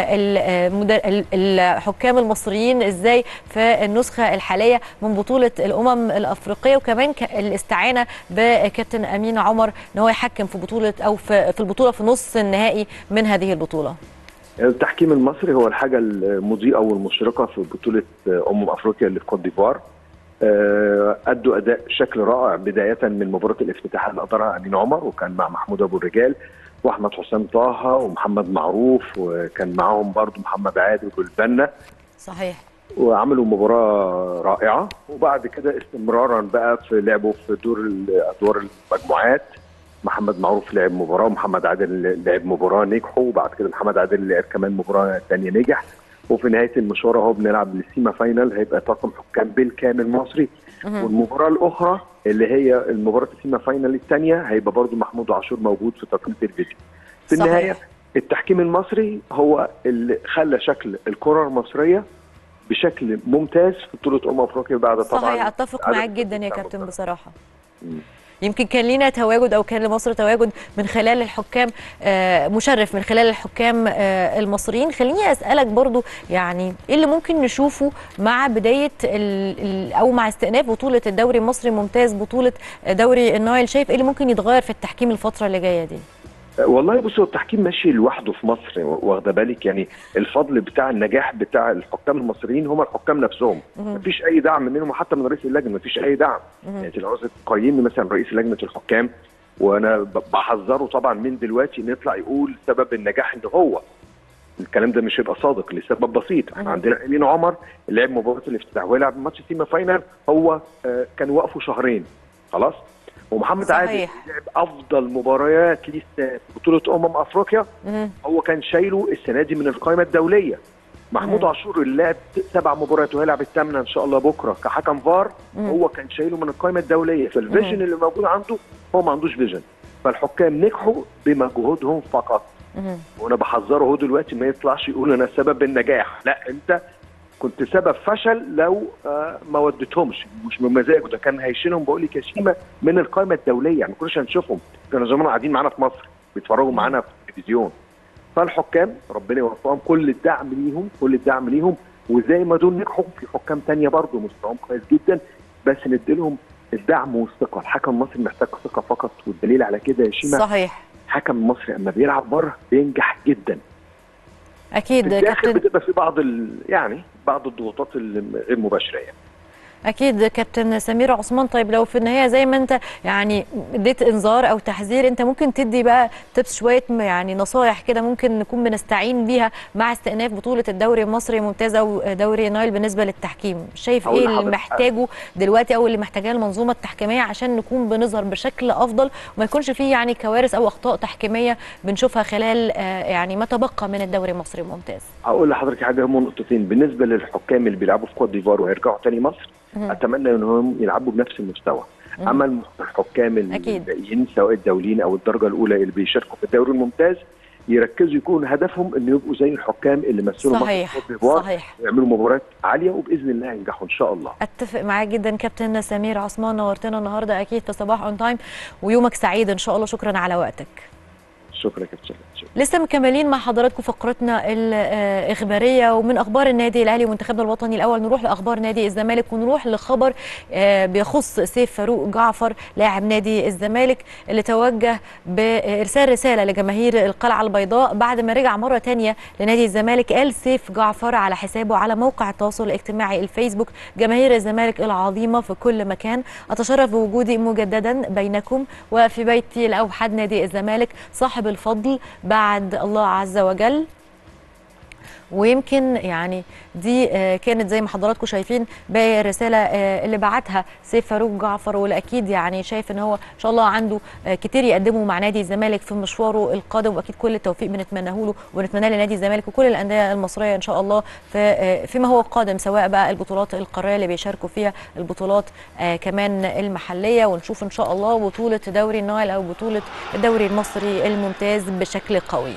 الحكام المصريين ازاي في النسخه الحاليه من بطوله الامم الافريقيه وكمان الاستعانه بكابتن امين عمر ان هو يحكم في بطوله او في في البطوله في نص النهائي من هذه البطوله التحكيم المصري هو الحاجه المضيئه والمشرقه في بطوله امم افريقيا اللي في كوت ديفوار ادوا اداء بشكل رائع بدايه من مباراه الافتتاح اللي ادارها امين عمر وكان مع محمود ابو الرجال واحمد حسام طه ومحمد معروف وكان معاهم برضو محمد عادل والبنا صحيح وعملوا مباراه رائعه وبعد كده استمرارا بقى في لعبوا في دور ادوار المجموعات محمد معروف لعب مباراه ومحمد عادل لعب مباراه نجحوا وبعد كده محمد عادل لعب كمان مباراه ثانيه نجح وفي نهايه المشوار اهو بنلعب للسيما فاينل هيبقى طاقم حكام بالكامل مصري والمباراه الاخرى اللي هي المباراه السيما فاينل الثانيه هيبقى برضو محمود عاشور موجود في تقنيه الفيديو في صحيح. النهايه التحكيم المصري هو اللي خلى شكل الكره المصريه بشكل ممتاز في بطوله امم افريقيا بعد طبعا صحيح اتفق عدد معاك جدا يا كابتن بصراحه مم. يمكن كان لينا تواجد او كان لمصر تواجد من خلال الحكام آه، مشرف من خلال الحكام آه، المصريين خليني اسالك برضو يعني ايه اللي ممكن نشوفه مع بدايه ال- ال- او مع استئناف بطوله الدوري المصري ممتاز بطوله دوري النايل شايف ايه اللي ممكن يتغير في التحكيم الفتره اللي جايه دي والله بص هو التحكيم ماشي لوحده في مصر واخده بالك يعني الفضل بتاع النجاح بتاع الحكام المصريين هم الحكام نفسهم مهم. مفيش اي دعم منهم وحتى من رئيس اللجنه مفيش اي دعم مهم. يعني انت لو عاوز تقيمني مثلا رئيس لجنه الحكام وانا ب- بحذره طبعا من دلوقتي انه يطلع يقول سبب النجاح ان هو الكلام ده مش هيبقى صادق لسبب بسيط احنا مهم. عندنا امين عمر اللي لعب مباراه الافتتاح ولعب ماتش سيما فاينل هو آه، كان وقفه شهرين خلاص ومحمد صحيح. عادل لعب افضل مباريات ليه السنة في بطوله امم افريقيا مهم. هو كان شايله السنه دي من القائمه الدوليه محمود مم. عاشور اللي لعب سبع مباريات وهيلعب الثامنه ان شاء الله بكره كحكم فار مم. هو كان شايله من القائمه الدوليه فالفيجن مم. اللي موجود عنده هو ما عندوش فيجن فالحكام نجحوا بمجهودهم فقط مهم. وانا بحذره هو دلوقتي ما يطلعش يقول انا سبب النجاح لا انت كنت سبب فشل لو آه، ما وديتهمش مش من مزاجه ده كان هيشيلهم بقول لك يا شيماء من القائمه الدوليه يعني ما كناش هنشوفهم كانوا زمان قاعدين معانا في مصر بيتفرجوا معانا في التلفزيون فالحكام ربنا يوفقهم كل الدعم ليهم كل الدعم ليهم وزي ما دول نجحوا في حكام تانية برضه مستواهم كويس جدا بس نديلهم الدعم والثقه الحكم المصري محتاج ثقه فقط والدليل على كده يا شيماء صحيح الحكم المصري اما بيلعب بره بينجح جدا اكيد في الداخل كابتن بتبقى في بعض ال... يعني بعض الضغوطات الغير مباشره يعني اكيد كابتن سمير عثمان طيب لو في النهايه زي ما انت يعني اديت انذار او تحذير انت ممكن تدي بقى تبس شويه م- يعني نصايح كده ممكن نكون بنستعين بيها مع استئناف بطوله الدوري المصري ممتاز او دوري نايل بالنسبه للتحكيم شايف هقول ايه اللي لحضرتك محتاجه دلوقتي او اللي محتاجاه المنظومه التحكيميه عشان نكون بنظهر بشكل افضل وما يكونش فيه يعني كوارث او اخطاء تحكيميه بنشوفها خلال آه، يعني ما تبقى من الدوري المصري الممتاز هقول لحضرتك حاجه هم نقطتين بالنسبه للحكام اللي بيلعبوا في كوت ديفوار وهيرجعوا تاني مصر مهم. اتمنى انهم يلعبوا بنفس المستوى مهم. اما الحكام أكيد. الباقيين سواء الدوليين او الدرجه الاولى اللي بيشاركوا في الدوري الممتاز يركزوا يكون هدفهم انه يبقوا زي الحكام اللي مثلوا مصر صحيح، في كوت ديفوار صحيح. ويعملوا مباريات عاليه وباذن الله ينجحوا ان شاء الله اتفق معاك جدا كابتن سمير عثمان نورتنا النهارده اكيد في صباح اون تايم ويومك سعيد ان شاء الله شكرا على وقتك شكرا يا كابتن شكرا. لسه مكملين مع حضراتكم فقرتنا الإخبارية ومن أخبار النادي الأهلي ومنتخبنا الوطني الأول نروح لأخبار نادي الزمالك ونروح لخبر آه، بيخص سيف فاروق جعفر لاعب نادي الزمالك اللي توجه بإرسال رسالة لجماهير القلعة البيضاء بعد ما رجع مرة تانية لنادي الزمالك قال سيف جعفر على حسابه على موقع التواصل الاجتماعي الفيسبوك جماهير الزمالك العظيمة في كل مكان أتشرف بوجودي مجددا بينكم وفي بيتي الأوحد نادي الزمالك صاحب الفضل بعد الله عز وجل ويمكن يعني دي آه، كانت زي ما حضراتكم شايفين باقي الرساله آه، اللي بعتها سيف فاروق جعفر واللي اكيد يعني شايف ان هو ان شاء الله عنده آه، كتير يقدمه مع نادي الزمالك في مشواره القادم واكيد كل التوفيق بنتمناه له ونتمناه لنادي الزمالك وكل الانديه المصريه ان شاء الله في آه، فيما هو قادم سواء بقى البطولات القاريه اللي بيشاركوا فيها البطولات آه، كمان المحليه ونشوف ان شاء الله بطوله دوري النايل او بطوله الدوري المصري الممتاز بشكل قوي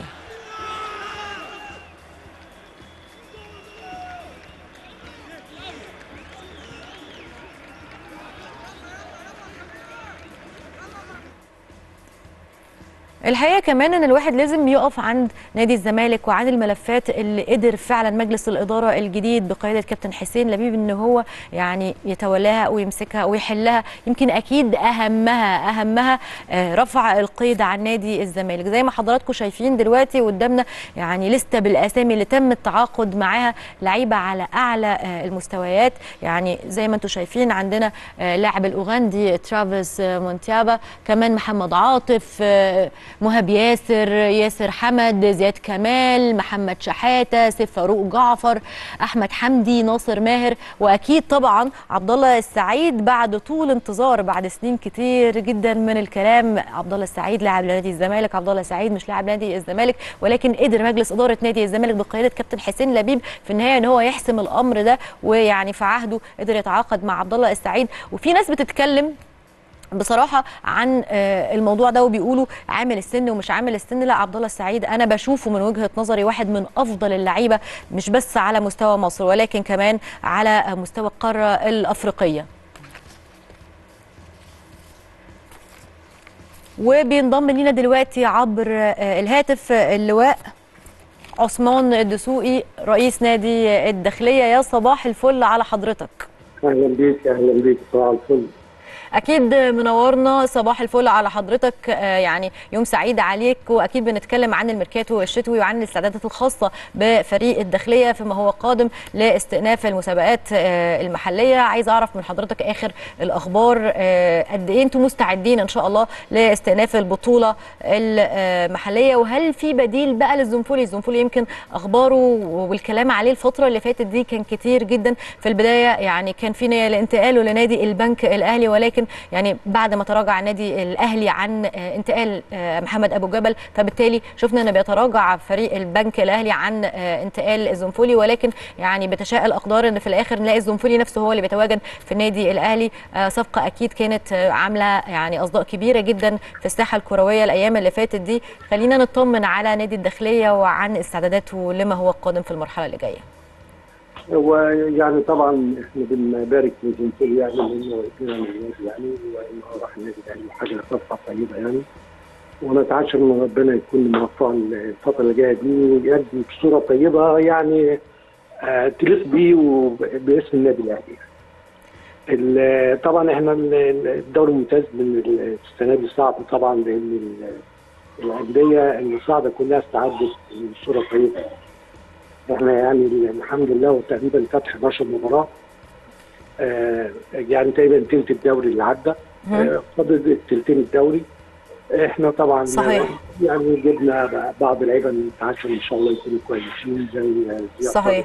الحقيقه كمان ان الواحد لازم يقف عند نادي الزمالك وعن الملفات اللي قدر فعلا مجلس الاداره الجديد بقياده كابتن حسين لبيب ان هو يعني يتولاها ويمسكها ويحلها يمكن اكيد اهمها اهمها آه، رفع القيد عن نادي الزمالك زي ما حضراتكم شايفين دلوقتي قدامنا يعني لسته بالاسامي اللي تم التعاقد معاها لعيبه على اعلى آه، المستويات يعني زي ما انتم شايفين عندنا آه، لاعب الاوغندي ترافيس آه، مونتيابا كمان محمد عاطف آه، مهاب ياسر ياسر حمد زياد كمال محمد شحاته سيف فاروق جعفر احمد حمدي ناصر ماهر واكيد طبعا عبد الله السعيد بعد طول انتظار بعد سنين كتير جدا من الكلام عبد الله السعيد لاعب لنادي الزمالك عبد الله السعيد مش لاعب نادي الزمالك ولكن قدر مجلس اداره نادي الزمالك بقياده كابتن حسين لبيب في النهايه ان هو يحسم الامر ده ويعني في عهده قدر يتعاقد مع عبد الله السعيد وفي ناس بتتكلم بصراحه عن آه، الموضوع ده وبيقولوا عامل السن ومش عامل السن لا عبد الله السعيد انا بشوفه من وجهه نظري واحد من افضل اللعيبه مش بس على مستوى مصر ولكن كمان على مستوى القاره الافريقيه وبينضم لينا دلوقتي عبر آه، الهاتف آه، اللواء عثمان الدسوقي رئيس نادي الداخليه يا صباح الفل على حضرتك اهلا بيك اهلا بيك صباح الفل اكيد منورنا صباح الفل على حضرتك آه، يعني يوم سعيد عليك واكيد بنتكلم عن الميركاتو الشتوي وعن الاستعدادات الخاصه بفريق الداخليه فيما هو قادم لاستئناف المسابقات آه، المحليه عايز اعرف من حضرتك اخر الاخبار آه، قد ايه انتم مستعدين ان شاء الله لاستئناف البطوله المحليه وهل في بديل بقى للزنفولي الزنفولي يمكن اخباره والكلام عليه الفتره اللي فاتت دي كان كتير جدا في البدايه يعني كان في نيه لانتقاله لنادي البنك الاهلي ولكن يعني بعد ما تراجع النادي الاهلي عن آه، انتقال آه، محمد ابو جبل فبالتالي شفنا ان بيتراجع فريق البنك الاهلي عن آه، انتقال الزنفولي ولكن يعني بتشاء الاقدار ان في الاخر نلاقي الزنفولي نفسه هو اللي بيتواجد في النادي الاهلي آه، صفقه اكيد كانت آه، عامله يعني اصداء كبيره جدا في الساحه الكرويه الايام اللي فاتت دي خلينا نطمن على نادي الداخليه وعن استعداداته لما هو قادم في المرحله اللي جايه هو يعني طبعا احنا بنبارك لزنفيل يعني لانه ربنا من النادي يعني وانه راح النادي يعني حاجه صفقه طيبه يعني ونتعشى ان ربنا يكون موفقه الفتره اللي جايه دي ويؤدي بصوره طيبه يعني آه، تليق بيه وباسم النادي الاهلي. ال- طبعا احنا ال- ال- الدوري الممتاز من ال- السنه دي صعب طبعا لان ال- الانديه اللي صاعده كلها استعدت بصوره طيبه. احنا يعني الحمد لله وتقريبا فات 11 مباراه آه يعني تقريبا تلت الدوري اللي عدى آه فاضل تلتين الدوري احنا طبعا صحيح. آه، يعني جبنا بعض اللعيبه من التعاشر ان شاء الله يكونوا كويسين زي آه، زياد صحيح. طارق.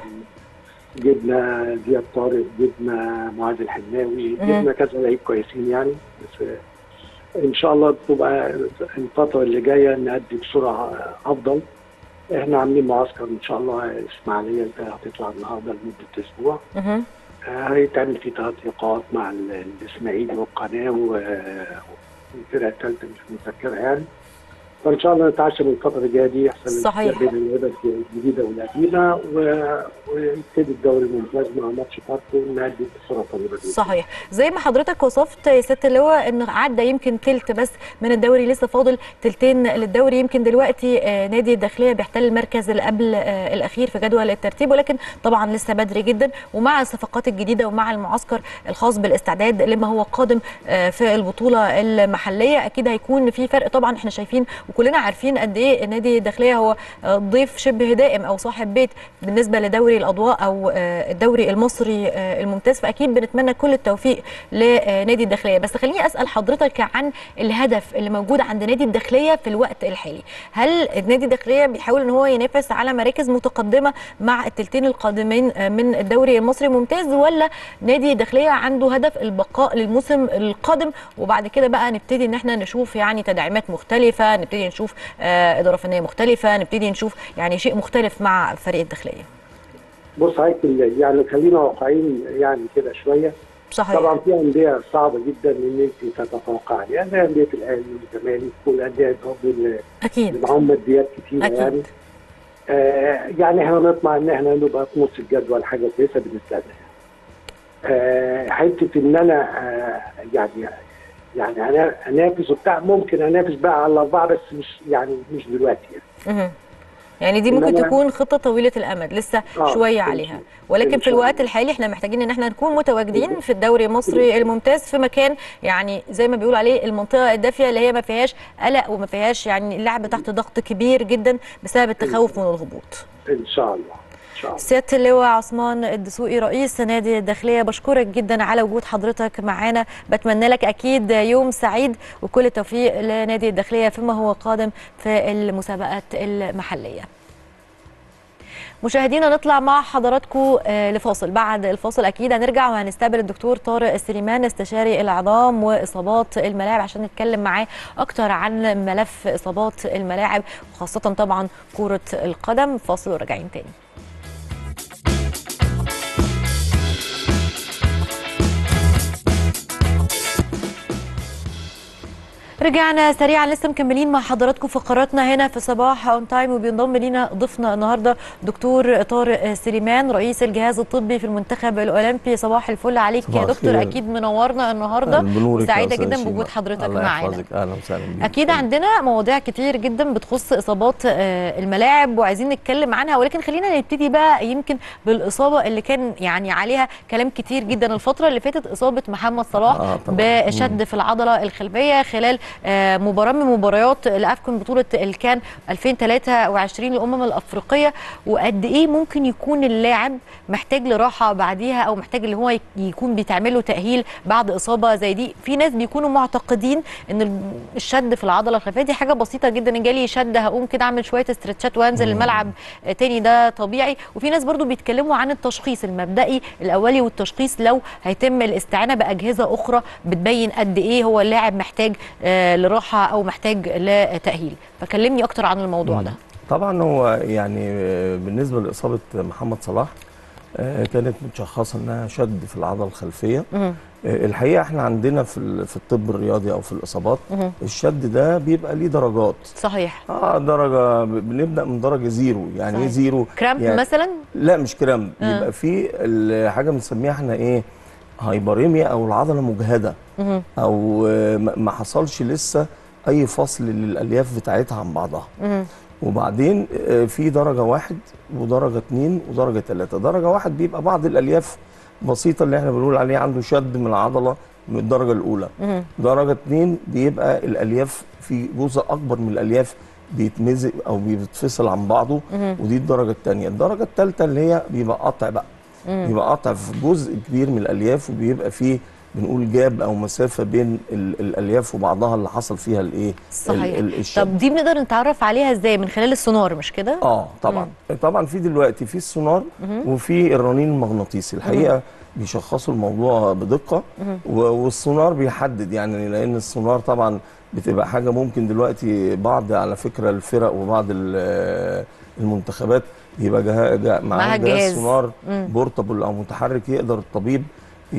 جبنا زياد طارق جبنا معاذ الحناوي مم. جبنا كذا لعيب كويسين يعني بس آه، ان شاء الله تبقى الفتره اللي جايه نأدي بسرعه افضل احنا عاملين معسكر ان شاء الله اسماعيليه انت هتطلع النهارده لمده اسبوع مهم. آه، هيتعمل فيه ثلاث لقاءات مع ال- الاسماعيلي والقناه و- والفرقه الثالثه مش متذكرها يعني فان شاء الله نتعشى من الفتره الجايه دي يحصل صحيح. الاتفاق بين اللعيبه الجديده والقديمه و- ويبتدي الدوري الممتاز مع ماتش فاركو نأدي بصوره طيبه جدا صحيح زي ما حضرتك وصفت يا ست اللواء ان عدى يمكن تلت بس من الدوري لسه فاضل تلتين للدوري يمكن دلوقتي آه، نادي الداخليه بيحتل المركز اللي قبل آه، الاخير في جدول الترتيب ولكن طبعا لسه بدري جدا ومع الصفقات الجديده ومع المعسكر الخاص بالاستعداد لما هو قادم آه، في البطوله المحليه اكيد هيكون في فرق طبعا احنا شايفين وكلنا عارفين قد ايه نادي الداخليه هو آه، ضيف شبه دائم او صاحب بيت بالنسبه لدوري الاضواء او آه، الدوري المصري آه، الممتاز فاكيد بنتمنى كل التوفيق لنادي الداخليه بس خليني اسال حضرتك عن الهدف اللي موجود عند نادي الداخليه في الوقت الحالي هل نادي الداخليه بيحاول ان هو ينافس على مراكز متقدمه مع التلتين القادمين آه، من الدوري المصري الممتاز ولا نادي الداخليه عنده هدف البقاء للموسم القادم وبعد كده بقى نبتدي ان احنا نشوف يعني تدعيمات مختلفه نبتدي نشوف آه، اداره فنيه مختلفه نبتدي نشوف يعني شيء مختلف مع فريق الداخليه بص هيك يعني خلينا واقعيين يعني كده شويه صحيح طبعا في انديه صعبه جدا ان انت تتوقعها يعني زي انديه الاهلي والزمالك والانديه برضه اكيد معاهم ماديات كتيره أكيد. يعني آه يعني احنا نطمع ان احنا نبقى في نص الجدول حاجه كويسه بالنسبه لنا آه حته ان انا آه يعني يعني انا انافس وبتاع ممكن انافس بقى على الاربعه بس مش يعني مش دلوقتي يعني. مهم. يعني دي ممكن إنما- تكون خطه طويله الامد لسه آه، شويه إن عليها شاء- ولكن إن في شاء الوقت الحالي احنا محتاجين ان احنا نكون متواجدين في الدوري المصري الممتاز في مكان يعني زي ما بيقول عليه المنطقه الدافيه اللي هي ما فيهاش قلق وما فيهاش يعني اللعب تحت ضغط كبير جدا بسبب التخوف من الهبوط ان شاء الله ان شاء الله سياده اللواء عثمان الدسوقي رئيس نادي الداخليه بشكرك جدا على وجود حضرتك معانا بتمنى لك اكيد يوم سعيد وكل التوفيق لنادي الداخليه فيما هو قادم في المسابقات المحليه مشاهدينا نطلع مع حضراتكم آه، لفاصل بعد الفاصل اكيد هنرجع وهنستقبل الدكتور طارق السليمان استشاري العظام واصابات الملاعب عشان نتكلم معاه اكتر عن ملف اصابات الملاعب وخاصه طبعا كره القدم فاصل وراجعين تاني رجعنا سريعا لسه مكملين مع حضراتكم فقراتنا هنا في صباح اون تايم وبينضم لينا ضيفنا النهارده دكتور طارق سليمان رئيس الجهاز الطبي في المنتخب الاولمبي صباح الفل عليك يا صباح دكتور الخير. اكيد منورنا النهارده بنورك يا وسعيده أستاذة جدا شيماء. بوجود حضرتك الله معانا يحفظك اهلا وسهلا بيك اكيد عندنا مواضيع كتير جدا بتخص اصابات آه، الملاعب وعايزين نتكلم عنها ولكن خلينا نبتدي بقى يمكن بالاصابه اللي كان يعني عليها كلام كتير جدا الفتره اللي فاتت اصابه محمد صلاح آه، طبعاً. بشد في العضله الخلفيه خلال آه، مباراه من مباريات الافكون بطوله الكان 2023 للامم الافريقيه وقد ايه ممكن يكون اللاعب محتاج لراحه بعديها او محتاج اللي هو يك- يكون بيتعمل له تاهيل بعد اصابه زي دي في ناس بيكونوا معتقدين ان ال- الشد في العضله الخلفيه دي حاجه بسيطه جدا ان جالي شد هقوم كده اعمل شويه استرتشات وانزل الملعب آه، تاني ده طبيعي وفي ناس برضو بيتكلموا عن التشخيص المبدئي الاولي والتشخيص لو هيتم الاستعانه باجهزه اخرى بتبين قد ايه هو اللاعب محتاج آه، لراحه او محتاج لتاهيل فكلمني اكتر عن الموضوع ده طبعا هو يعني آه، بالنسبه لاصابه محمد صلاح آه، كانت متشخصه انها شد في العضله الخلفيه مهم. آه، الحقيقه احنا عندنا في ال- في الطب الرياضي او في الاصابات مهم. الشد ده بيبقى ليه درجات صحيح اه درجه ب- بنبدا من درجه زيرو يعني ايه صحيح. زيرو كرامب يعني مثلا لا مش كرامب آه. بيبقى في ال- حاجه بنسميها احنا ايه هايبريميا او العضله مجهده مهم. او آه، ما ما حصلش لسه اي فصل للالياف بتاعتها عن بعضها مهم. وبعدين آه، في درجه واحد ودرجه اتنين ودرجه تلاته درجه واحد بيبقى بعض الالياف بسيطه اللي احنا بنقول عليه عنده شد من العضله من الدرجه الاولى مهم. درجه اتنين بيبقى الالياف في جزء اكبر من الالياف بيتمزق او بيتفصل عن بعضه مهم. ودي الدرجه الثانيه الدرجه الثالثه اللي هي بيبقى قطع بقى مم. بيبقى قطع في جزء كبير من الالياف وبيبقى فيه بنقول جاب او مسافه بين ال- الالياف وبعضها اللي حصل فيها الايه صحيح ال- ال- الشد. طب دي بنقدر نتعرف عليها ازاي من خلال السونار مش كده اه طبعا طبعا في دلوقتي في السونار وفي الرنين المغناطيسي الحقيقه بيشخصوا الموضوع بدقه مهم. و- والسونار بيحدد يعني لان السونار طبعا بتبقى حاجه ممكن دلوقتي بعض على فكره الفرق وبعض ال- المنتخبات بيبقى جها جا معاها معاه جهاز. جهاز سونار مم. بورتابل او متحرك يقدر الطبيب ي-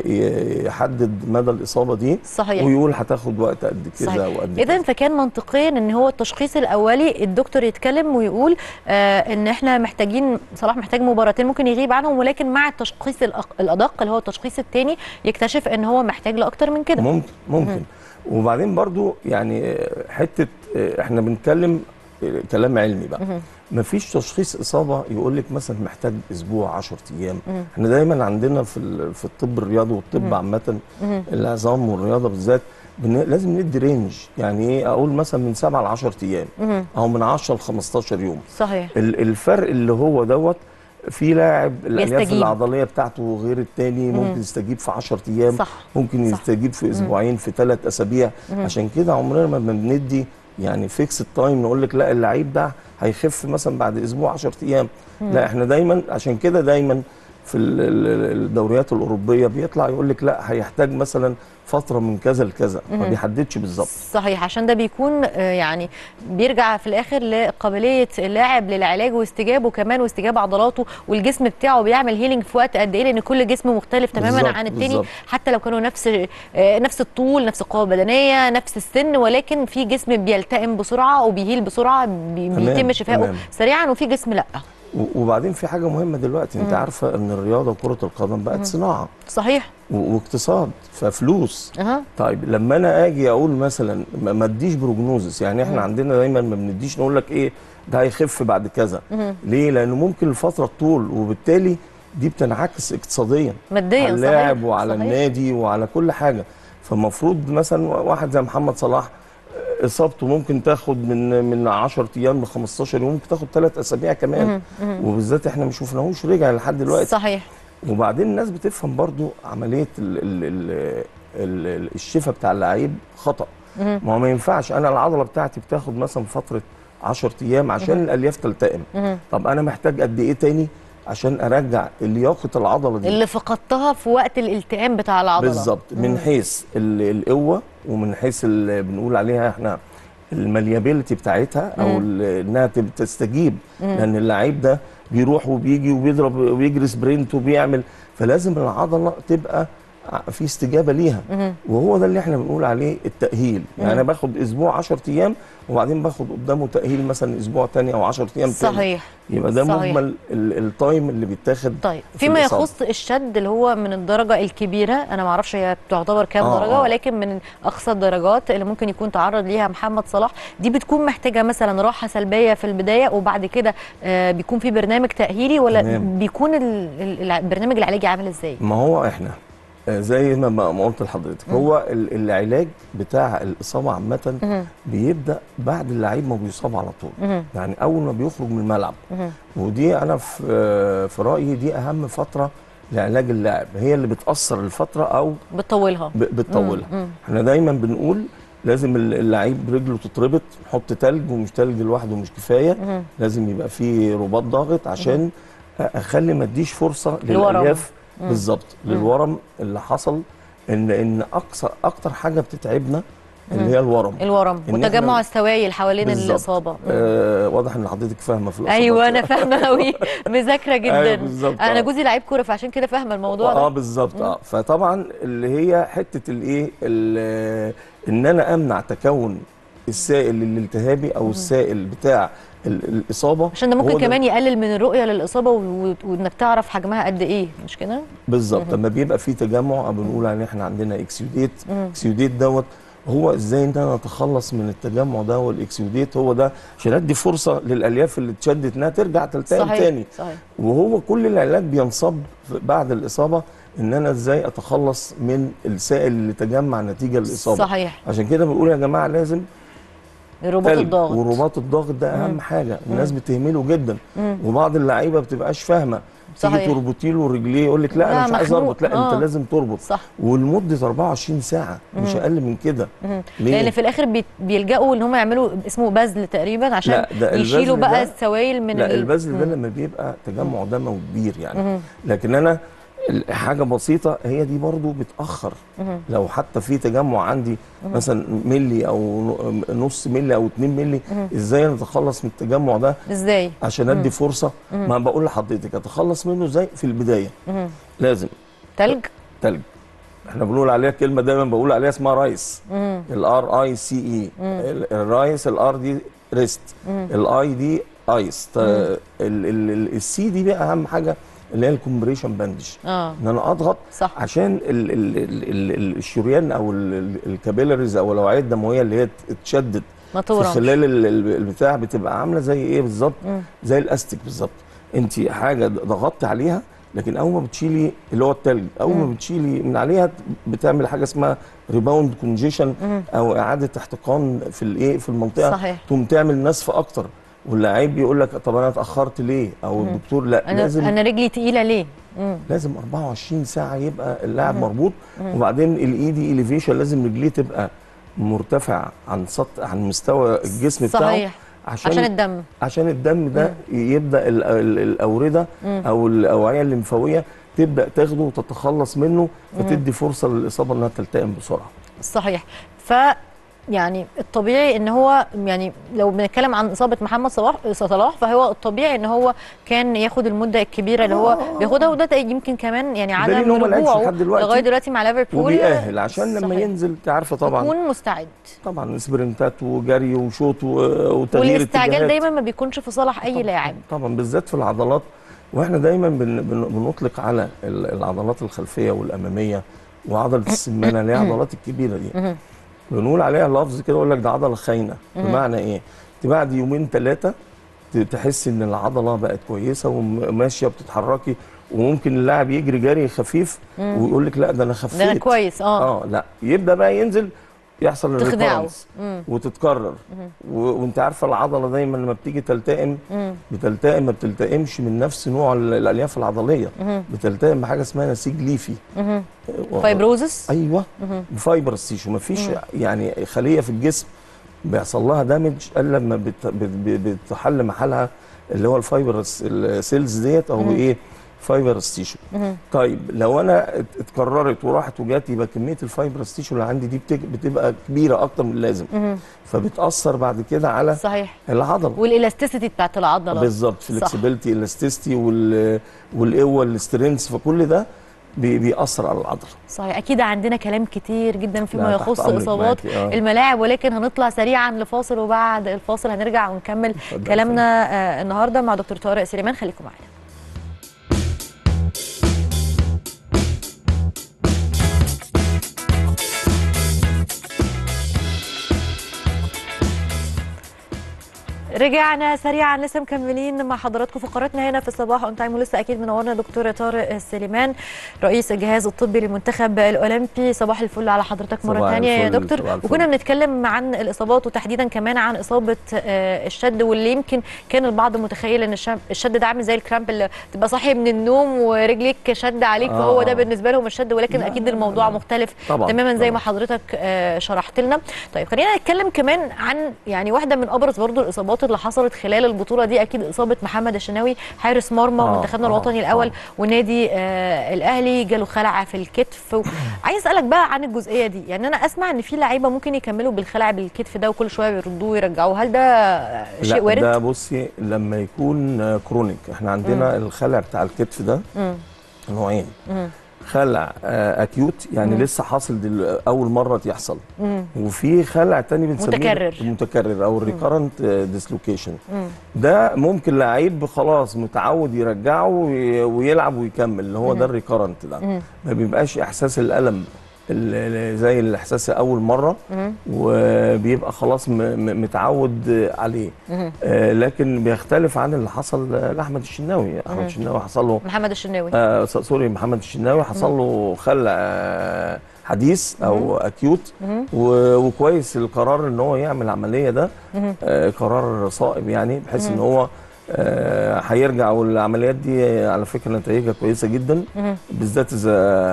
ي- يحدد مدى الاصابه دي صحيح. ويقول هتاخد وقت قد كذا صحيح وقد اذا فكان منطقيا ان هو التشخيص الاولي الدكتور يتكلم ويقول آه ان احنا محتاجين صلاح محتاج مباراتين ممكن يغيب عنهم ولكن مع التشخيص الأق- الادق اللي هو التشخيص الثاني يكتشف ان هو محتاج لاكتر من كده ممكن ممكن وبعدين برضو يعني حته احنا بنتكلم كلام علمي بقى مهم. مفيش تشخيص اصابه يقول لك مثلا محتاج اسبوع 10 ايام مم. احنا دايما عندنا في ال- في الطب الرياضي والطب مم. عامه مهم. العظام والرياضه بالذات بن- لازم ندي رينج يعني ايه اقول مثلا من 7 ل 10 ايام مهم. او من 10 ل 15 يوم صحيح ال- الفرق اللي هو دوت في لاعب الالياف يستجيب. العضليه بتاعته غير التاني مم. ممكن يستجيب في 10 ايام صح ممكن صح. يستجيب في اسبوعين في ثلاث اسابيع مم. عشان كده عمرنا ما بندي يعني فيكس التايم نقول لك لا اللعيب ده هيخف مثلا بعد اسبوع 10 ايام مم. لا احنا دايما عشان كده دايما في ال- ال- الدوريات الاوروبيه بيطلع يقول لك لا هيحتاج مثلا فتره من كذا لكذا ما مم. بيحددش بالظبط صحيح عشان ده بيكون آه، يعني بيرجع في الاخر لقابليه اللاعب للعلاج واستجابه كمان واستجاب عضلاته والجسم بتاعه بيعمل هيلينج في وقت قد ايه لان كل جسم مختلف تماما بالظبط، عن التاني بالظبط. حتى لو كانوا نفس آه، نفس الطول نفس القوه البدنيه نفس السن ولكن في جسم بيلتئم بسرعه وبيهيل بسرعه بي- تمام، بيتم شفائه تمام. سريعا وفي جسم لا و- وبعدين في حاجه مهمه دلوقتي انت مم. عارفه ان الرياضه وكره القدم مم. بقت صناعه صحيح و- واقتصاد ففلوس اها طيب لما انا اجي اقول مثلا ما ما اديش بروجنوزس يعني احنا مم. عندنا دايما ما بنديش نقول لك ايه ده هيخف بعد كذا مهم. ليه لانه ممكن الفتره تطول وبالتالي دي بتنعكس اقتصاديا ماديا على اللاعب صحيح. وعلى صحيح. النادي وعلى كل حاجه فالمفروض مثلا واحد زي محمد صلاح اصابته ممكن تاخد من من 10 ايام ل 15 يوم ممكن تاخد ثلاث اسابيع كمان مهم. مهم. وبالذات احنا ما شفناهوش رجع لحد دلوقتي صحيح وبعدين الناس بتفهم برضو عمليه ال ال ال ال الشفاء بتاع اللعيب خطا مهم. ما هو ما ينفعش انا العضله بتاعتي بتاخد مثلا فتره 10 ايام عشان مهم. الالياف تلتئم مهم. طب انا محتاج قد ايه تاني عشان ارجع لياقه العضله دي اللي فقدتها في وقت الالتئام بتاع العضله بالظبط من مم. حيث ال- القوه ومن حيث اللي بنقول عليها احنا الماليابيلتي بتاعتها او مم. ال- انها تب- تستجيب مم. لان اللعيب ده بيروح وبيجي وبيضرب وبيجري سبرنت وبيعمل فلازم العضله تبقى ع- في استجابه ليها مهم. وهو ده اللي احنا بنقول عليه التاهيل يعني مم. انا باخد اسبوع 10 ايام وبعدين باخد قدامه تاهيل مثلا اسبوع تاني او 10 ايام تاني صحيح يبقى ده صحيح. مجمل ال- التايم اللي بيتاخد طيب في فيما الإصابة. يخص الشد اللي هو من الدرجه الكبيره انا ما اعرفش هي تعتبر كام آه، درجه آه. ولكن من اقصى الدرجات اللي ممكن يكون تعرض ليها محمد صلاح دي بتكون محتاجه مثلا راحه سلبيه في البدايه وبعد كده آه بيكون في برنامج تاهيلي ولا تمام. بيكون ال- ال- البرنامج العلاجي عامل ازاي ما هو احنا آه، زي ما ما ما قلت لحضرتك هو ال- العلاج بتاع الاصابه عامه مهم. بيبدا بعد اللعيب ما بيصاب على طول مهم. يعني اول ما بيخرج من الملعب مهم. ودي انا في آه، في رايي دي اهم فتره لعلاج اللاعب هي اللي بتاثر الفتره او بتطولها ب- بتطولها مم. مم. احنا دايما بنقول لازم ال- اللعيب رجله تتربط نحط تلج ومش تلج لوحده مش كفايه مهم. لازم يبقى فيه رباط ضاغط عشان اخلي ما اديش فرصه الورم. للالياف مم. بالظبط مم. للورم اللي حصل ان ان اقصى اكتر حاجه بتتعبنا اللي مم. هي الورم الورم إن وتجمع إحنا- السوائل حوالين بالظبط. الاصابه مم. آه واضح ان حضرتك فاهمه في الاصابات ايوه انا فاهمه قوي مذاكره جدا أيوة بالظبط، انا آه. جوزي لعيب كوره فعشان كده فاهمه الموضوع ده اه بالظبط اه فطبعا اللي هي حته الايه ال- ان انا امنع تكون السائل الالتهابي او السائل بتاع ال- الاصابه عشان ده هو ممكن كمان يقلل من الرؤيه للاصابه و- و- وانك تعرف حجمها قد ايه مش كده بالظبط مهم. لما بيبقى في تجمع بنقول عليه احنا عندنا اكسيوديت مم. اكسيوديت دوت هو ازاي ان انا اتخلص من التجمع ده والاكسيوديت هو ده عشان ادي فرصه للالياف اللي اتشدت انها ترجع تلتئم صحيح تاني صحيح وهو كل العلاج بينصب بعد الاصابه ان انا ازاي اتخلص من السائل اللي تجمع نتيجه الاصابه صحيح عشان كده بنقول يا جماعه لازم الرباط تلج الضاغط والرباط الضاغط ده اهم مم. حاجه الناس بتهمله جدا مم. وبعض اللعيبه بتبقاش فاهمه تيجي صحيح. تربطي له رجليه يقول لك لا لا، انا مش عايز مخنوق. اربط لا آه. انت لازم تربط صح ولمده 24 ساعه مش مم. اقل من كده مهم. ليه؟ لان في الاخر بي- بيلجأوا ان هم يعملوا اسمه بذل تقريبا عشان لا، ده يشيلوا البذل بقى ده- السوائل من لا ال- البذل ده مم. لما بيبقى تجمع دموي كبير يعني مهم. لكن انا ال- حاجه بسيطه هي دي برضو بتاخر مهم. لو حتى في تجمع عندي مهم. مثلا ملي او ن- نص ملي او 2 ملي مهم. ازاي نتخلص من التجمع ده ازاي عشان ادي مم. فرصه مم. ما بقول لحضرتك اتخلص منه ازاي في البدايه مهم. لازم تلج تلج احنا بنقول عليها كلمه دايما بقول عليها اسمها رايس مهم. الار اي سي اي مم. الرايس الار دي ريست مم. الاي دي ايس مم. السي دي بقى اهم حاجه اللي هي الكومبريشن باندج اه ان انا اضغط صح عشان ال ال ال ال ال الشريان او الكابيلاريز او الاوعيه الدمويه اللي هي اتشدت ما في تورمش خلال ال- ال- البتاع بتبقى عامله زي ايه بالظبط مم. زي الاستيك بالظبط انت حاجه ضغطت عليها لكن اول ما بتشيلي اللي هو التلج اول ما مم. بتشيلي من عليها بتعمل حاجه اسمها ريباوند كونجيشن مم. او اعاده احتقان في الايه في المنطقه صحيح. تقوم تعمل نسف اكتر واللعيب يقول لك طب انا اتاخرت ليه او مم. الدكتور لا انا لازم انا رجلي تقيله ليه مم. لازم 24 ساعه يبقى اللاعب مم. مربوط مم. وبعدين الايدي اليفيشن لازم رجليه تبقى مرتفع عن سطح عن مستوى الجسم بتاعه صحيح عشان الدم عشان الدم ده يبدا ال ال الاورده مم. او الاوعيه الليمفاويه تبدا تاخده وتتخلص منه مم. فتدي فرصه للاصابه انها تلتئم بسرعه صحيح ف يعني الطبيعي ان هو يعني لو بنتكلم عن اصابه محمد صلاح صلاح فهو الطبيعي ان هو كان ياخد المده الكبيره اللي هو بياخدها وده يمكن كمان يعني بدليل إن عدم هو ما لعبش رجوعه لحد دلوقتي لغايه دلوقتي مع ليفربول وبيأهل عشان لما صحيح. ينزل انت عارفه طبعا يكون مستعد طبعا سبرنتات وجري وشوط و- وتغيير والاستعجال اتجاهات. دايما ما بيكونش في صالح اي لاعب طبعا بالذات في العضلات واحنا دايما بن بن بنطلق على ال- العضلات الخلفيه والاماميه وعضله السمانه اللي هي العضلات الكبيره دي مهم. بنقول عليها لفظ كده يقول لك ده عضله خاينه مهم. بمعنى ايه؟ انت بعد يومين ثلاثه تحس ان العضله بقت كويسه وماشيه بتتحركي وممكن اللاعب يجري جري خفيف مم. ويقول لك لا ده انا خفيت ده انا كويس اه اه لا يبدا بقى ينزل يحصل تخدعه الريكورنس مم. وتتكرر مهم. و... وانت عارفه العضله دايما لما بتيجي تلتئم مم. بتلتئم ما بتلتئمش من نفس نوع ال- الالياف العضليه مهم. بتلتئم بحاجه اسمها نسيج ليفي مهم. و- فايبروزس ايوه مهم. فايبر تيشو ما فيش مم. يعني خليه في الجسم بيحصل لها دامج الا لما بت... بت... بت- بتحل محلها اللي هو الفايبر السيلز ديت او مم. ايه فايبر تيشو مهم. طيب لو انا ات- اتكررت وراحت وجات يبقى كميه الفايبر تيشو اللي عندي دي بتك... بتبقى كبيره اكتر من اللازم مهم. فبتاثر بعد كده على صحيح العضله والالاستيسيتي بتاعت العضله بالظبط صح. فلكسبيليتي الاستيستي وال والقوه الاسترينس فكل ده بي- بيأثر على العضله صحيح اكيد عندنا كلام كتير جدا فيما لا، تحت يخص أمرك اصابات معاكي، آه. الملاعب ولكن هنطلع سريعا لفاصل وبعد الفاصل هنرجع ونكمل كلامنا آه، النهارده مع دكتور طارق سليمان خليكم معانا رجعنا سريعا لسه مكملين مع حضراتكم فقراتنا هنا في الصباح اون تايم ولسه اكيد منورنا دكتور طارق سليمان رئيس الجهاز الطبي للمنتخب الاولمبي صباح الفل على حضرتك مره صباح ثانيه يا الفل، دكتور صباح الفل. وكنا بنتكلم عن الاصابات وتحديدا كمان عن اصابه آه، الشد واللي يمكن كان البعض متخيل ان الشم- الشد ده عامل زي الكرامب اللي تبقى صاحي من النوم ورجليك شد عليك آه، فهو ده آه. بالنسبه لهم الشد ولكن اكيد الموضوع مختلف طبعاً، تماما زي ما طبعاً. حضرتك آه، شرحت لنا طيب خلينا نتكلم كمان عن يعني واحده من ابرز برضو الاصابات اللي حصلت خلال البطوله دي اكيد اصابه محمد الشناوي حارس مرمى آه، منتخبنا آه، الوطني الاول والنادي آه الاهلي جاله خلع في الكتف و... عايز اسالك بقى عن الجزئيه دي يعني انا اسمع ان في لعيبه ممكن يكملوا بالخلع بالكتف ده وكل شويه يردوه ويرجعوه هل ده آه، شيء لا وارد ده بصي لما يكون آه، كرونيك احنا عندنا الخلع بتاع الكتف ده مم. نوعين مم. خلع آه، اكيوت يعني مم. لسه حاصل دل... اول مره يحصل مم. وفي خلع تاني بنسميه متكرر. المتكرر او الريكارنت ديسلوكيشن مم. ده ممكن لعيب خلاص متعود يرجعه وي- ويلعب ويكمل اللي هو مم. ده الريكارنت ده مم. ما بيبقاش احساس الالم ال- ال- زي الاحساس اول مره مم. وبيبقى خلاص م- م- متعود عليه مم. آه، لكن بيختلف عن اللي حصل لاحمد الشناوي مم. احمد الشناوي حصل له محمد الشناوي آه س- سوري محمد الشناوي حصل له خلع آه، حديث او اكيوت مم. و- وكويس القرار ان هو يعمل العمليه ده مم. آه، قرار صائب يعني بحيث ان مم. هو آه، هيرجع والعمليات دي على فكره نتائجها كويسه جدا مم. بالذات اذا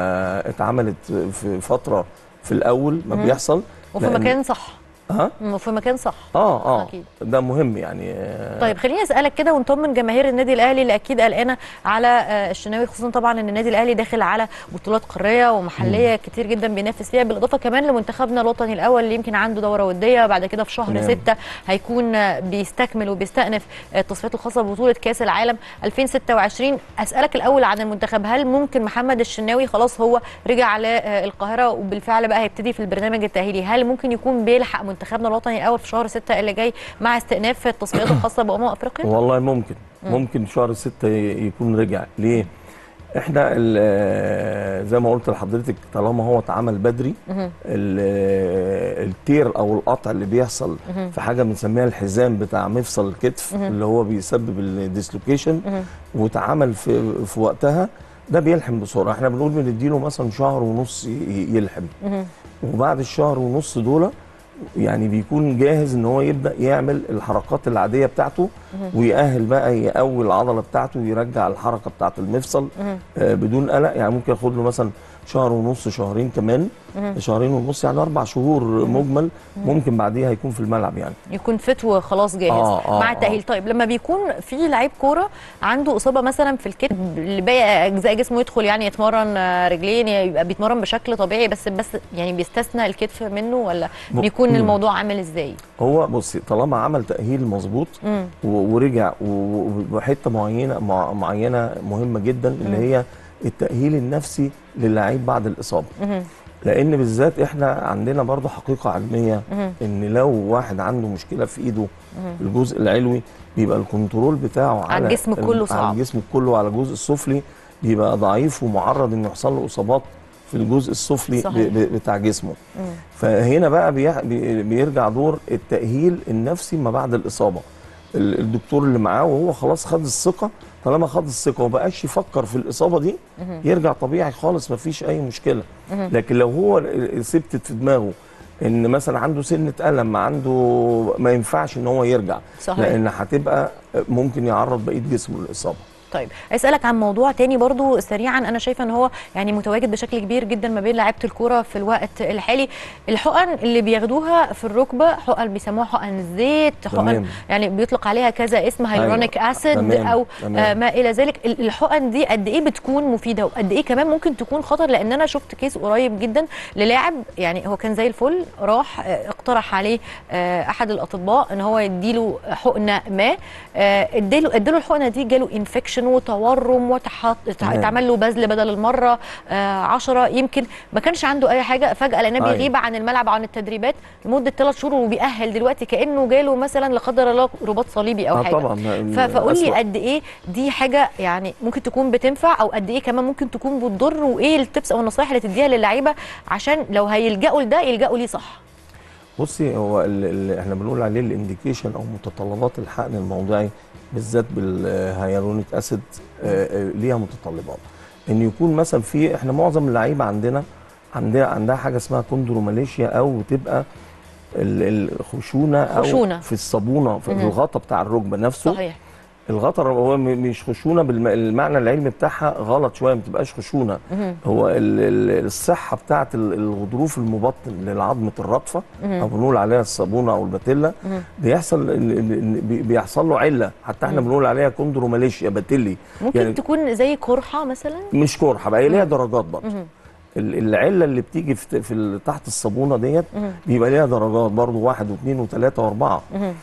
اتعملت في فتره في الاول ما مم. بيحصل وفي لأن- مكان صح ها مم، وفي مكان صح اه اه أكيد. ده مهم يعني آه، طيب خليني اسالك كده ونطمن جماهير النادي الاهلي اللي اكيد قلقانه على آه، الشناوي خصوصا طبعا ان النادي الاهلي داخل على بطولات قاريه ومحليه كتير جدا بينافس فيها بالاضافه كمان لمنتخبنا الوطني الاول اللي يمكن عنده دوره وديه بعد كده في شهر تمام. ستة هيكون آه، بيستكمل وبيستأنف آه، التصفيات الخاصه ببطوله كاس العالم 2026 اسالك الاول عن المنتخب هل ممكن محمد الشناوي خلاص هو رجع للقاهره وبالفعل بقى هيبتدي في البرنامج التاهيلي هل ممكن يكون بيلحق منتخبنا الوطني الاول في شهر ستة اللي جاي مع استئناف التصفيات الخاصه بامم افريقيا والله ممكن مم. ممكن شهر ستة ي- يكون رجع ليه؟ احنا ال- زي ما قلت لحضرتك طالما هو اتعمل بدري مهم. ال- التير او القطع اللي بيحصل مهم. في حاجه بنسميها الحزام بتاع مفصل الكتف مهم. اللي هو بيسبب الديسلوكيشن مهم. واتعمل في في وقتها ده بيلحم بسرعه احنا بنقول بنديله مثلا شهر ونص ي- يلحم مهم. وبعد الشهر ونص دول يعني بيكون جاهز ان هو يبدا يعمل الحركات العاديه بتاعته مهم. ويأهل بقى يقوي العضله بتاعته ويرجع الحركه بتاعه المفصل مهم. آه، بدون قلق يعني ممكن ياخد له مثلا شهر ونص شهرين كمان مهم. شهرين ونص يعني اربع شهور مجمل مهم. ممكن بعديها هيكون في الملعب يعني يكون فت وخلاص جاهز آه، آه، مع آه. التأهيل طيب لما بيكون في لعيب كوره عنده اصابه مثلا في الكتف اللي باقي اجزاء جسمه يدخل يعني يتمرن آه، رجلين يبقى بيتمرن بشكل طبيعي بس بس يعني بيستثنى الكتف منه ولا م- بيكون مم. الموضوع عامل ازاي؟ هو بصي طالما عمل تأهيل مظبوط مم. و- ورجع و- وحته معينه مع- معينه مهمه جدا اللي مم. هي التأهيل النفسي للاعيب بعد الإصابة مهم. لأن بالذات احنا عندنا برضو حقيقة علمية مهم. ان لو واحد عنده مشكلة في ايده مهم. الجزء العلوي بيبقى الكنترول بتاعه على الجسم كله على صعب. الجسم كله وعلى الجزء السفلي بيبقى ضعيف ومعرض انه يحصل له اصابات في الجزء السفلي ب- صحيح. ب- بتاع جسمه مم. فهنا بقى بيح- بي- بيرجع دور التأهيل النفسي ما بعد الإصابة ال- الدكتور اللي معاه وهو خلاص خد الثقة طالما خد الثقة وبقاش يفكر في الإصابة دي مهم. يرجع طبيعي خالص مفيش أي مشكلة مهم. لكن لو هو سبتت في دماغه ان مثلا عنده سنه الم عنده ما ينفعش ان هو يرجع صحيح. لان هتبقى ممكن يعرض بقيه جسمه للاصابه طيب اسالك عن موضوع تاني برضو سريعا انا شايفه ان هو يعني متواجد بشكل كبير جدا ما بين لعيبه الكوره في الوقت الحالي الحقن اللي بياخدوها في الركبه حقن بيسموها حقن زيت حقن تمام. يعني بيطلق عليها كذا اسم أيوة. هيلورونيك اسيد تمام. او تمام. آه ما الى ذلك ال- الحقن دي قد ايه بتكون مفيده وقد ايه كمان ممكن تكون خطر لان انا شفت كيس قريب جدا للاعب يعني هو كان زي الفل راح آه، اقترح عليه آه، احد الاطباء ان هو يديله حقنه ما آه، اديله اديله الحقنه دي جاله انفكشن انفكشن وتورم وتحط تمام. اتعمل له بذل بدل المره 10 يمكن ما كانش عنده اي حاجه فجاه لانه أيوة. بيغيب عن الملعب عن التدريبات لمده ثلاث شهور وبيأهل دلوقتي كانه جاله مثلا لا قدر الله رباط صليبي او آه حاجه طبعاً، ف- فقول لي أسوأ. قد ايه دي حاجه يعني ممكن تكون بتنفع او قد ايه كمان ممكن تكون بتضر وايه التبس او النصائح اللي تديها للعيبه عشان لو هيلجأوا لده يلجأوا ليه صح بصي هو اللي احنا بنقول عليه الانديكيشن او متطلبات الحقن الموضعي بالذات بالهيالورونيك اسيد آه، آه، ليها متطلبات ان يكون مثلا في احنا معظم اللعيبه عندنا عندها عندها حاجه اسمها كوندروماليشيا او تبقى ال- الخشونه او خشونة. في الصابونه في مهم. الغطا بتاع الركبه نفسه صحيح الغطا هو م- مش خشونه بالمعنى العلمي بتاعها غلط شويه ما بتبقاش خشونه مهم. هو ال- ال- الصحه بتاعه ال- الغضروف المبطن للعظمه الرطفه مهم. او بنقول عليها الصابونه او الباتيلا مهم. بيحصل ال- ال- بي- بيحصل له عله حتى احنا مم. بنقول عليها كوندروماليشيا باتيلي ممكن يعني تكون زي قرحه مثلا مش قرحه بقى هي ليها درجات برضه مهم. ال- العله اللي بتيجي في في ال- تحت الصابونه ديت مهم. بيبقى ليها درجات برضه واحد واثنين وثلاثه واربعه مهم.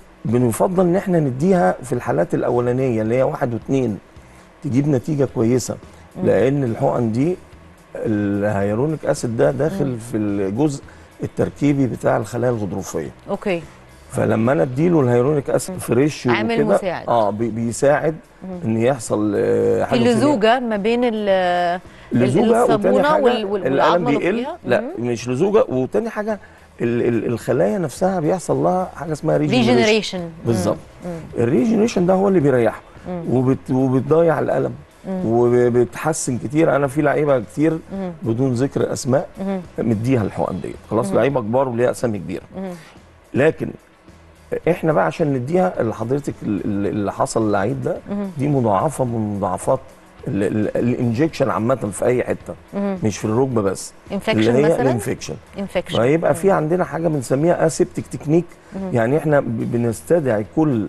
بنفضل ان احنا نديها في الحالات الاولانيه اللي هي واحد واثنين تجيب نتيجه كويسه مم. لان الحقن دي الهيالورونيك اسيد ده داخل مم. في الجزء التركيبي بتاع الخلايا الغضروفيه اوكي فلما انا اديله الهيالورونيك اسيد فريش عامل وكده، مساعد. اه بي- بيساعد مم. ان يحصل آه، في حاجه لزوجه ما بين ال لزوجه وتاني الصابونه حاجه وال- وال- الالم والعظمه اللي بيقل فيها لا مش لزوجه وتاني حاجه ال ال الخلايا نفسها بيحصل لها حاجه اسمها ريجنريشن بالظبط الريجنريشن ده هو اللي بيريحه مم. وبت وبتضيع الالم مم. وبتحسن كتير انا في لعيبه كتير مم. بدون ذكر اسماء مم. مديها الحقن ديت خلاص مم. لعيبه كبار وليها اسامي كبيره لكن احنا بقى عشان نديها اللي حضرتك ال- ال- اللي حصل للعيب ده مم. دي مضاعفه من مضاعفات ال- ال- الانجكشن عامه في اي حته مم. مش في الركبه بس Infection اللي هي مثلاً؟ الانفكشن Infection. فيبقى في عندنا حاجه بنسميها اسيبتك تكنيك مم. يعني احنا ب- بنستدعي كل ال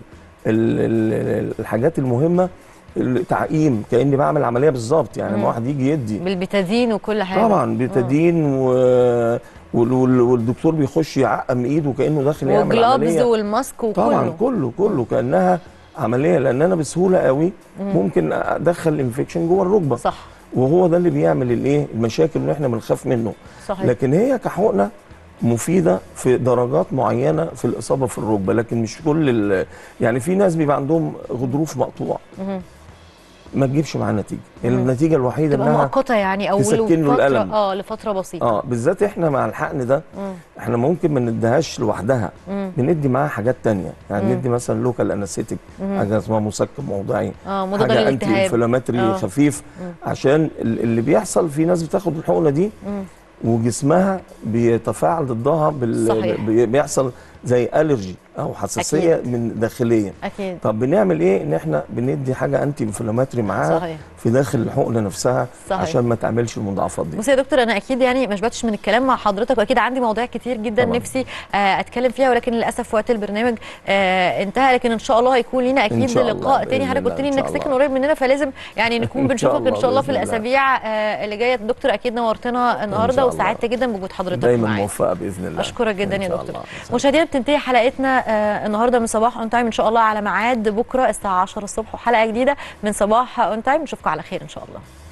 ال الحاجات المهمه التعقيم كاني بعمل عمليه بالظبط يعني مم. لما واحد يجي يدي بالبتادين وكل حاجه طبعا بتدين و... وال- وال- والدكتور بيخش يعقم ايده كانه داخل يعمل والجلافز عمليه والماسك وكله طبعا كله كله كانها عمليه لان انا بسهوله قوي مم. ممكن ادخل انفكشن جوه الركبه صح وهو ده اللي بيعمل الايه المشاكل اللي احنا بنخاف منه صحيح. لكن هي كحقنه مفيده في درجات معينه في الاصابه في الركبه لكن مش كل ال- يعني في ناس بيبقى عندهم غضروف مقطوع مهم. ما تجيبش معاه نتيجه مم. النتيجه الوحيده تبقى انها مؤقته يعني او تسكن له لفتره الالم اه لفتره بسيطه اه بالذات احنا مع الحقن ده مم. احنا ممكن ما نديهاش لوحدها مم. بندي معاها حاجات تانية يعني مم. ندي مثلا لوكال انستيك مم. حاجه اسمها مسكن موضعي اه مضاد حاجه انتي للالتهاب انفلاماتري آه. خفيف مم. عشان ال- اللي بيحصل في ناس بتاخد الحقنه دي مم. وجسمها بيتفاعل ضدها بال... صحيح. بي- بيحصل زي الرجي او حساسيه أكيد. من داخليه اكيد طب بنعمل ايه ان احنا بندي حاجه انتي انفلاماتري معاها صحيح. في داخل الحقنه نفسها صحيح. عشان ما تعملش المضاعفات دي بصي يا دكتور انا اكيد يعني ما شبعتش من الكلام مع حضرتك واكيد عندي مواضيع كتير جدا طبعاً. نفسي آه اتكلم فيها ولكن للاسف وقت البرنامج آه انتهى لكن ان شاء الله هيكون لينا اكيد شاء الله، لقاء بإذن تاني حضرتك الله، قلت لي إن انك شاء ساكن الله. قريب مننا فلازم يعني نكون إن بنشوفك شاء ان الله، شاء الله في بإذن الله. الاسابيع آه اللي جايه دكتور اكيد نورتنا النهارده الله. وسعدت جدا بوجود حضرتك دايما معايا موفقه باذن الله اشكرك جدا إن يا شاء دكتور الله. مشاهدينا بتنتهي حلقتنا آه النهارده من صباح اون تايم ان شاء الله على ميعاد بكره الساعه 10 الصبح وحلقه جديده من صباح اون تايم نشوفكم على خير ان شاء الله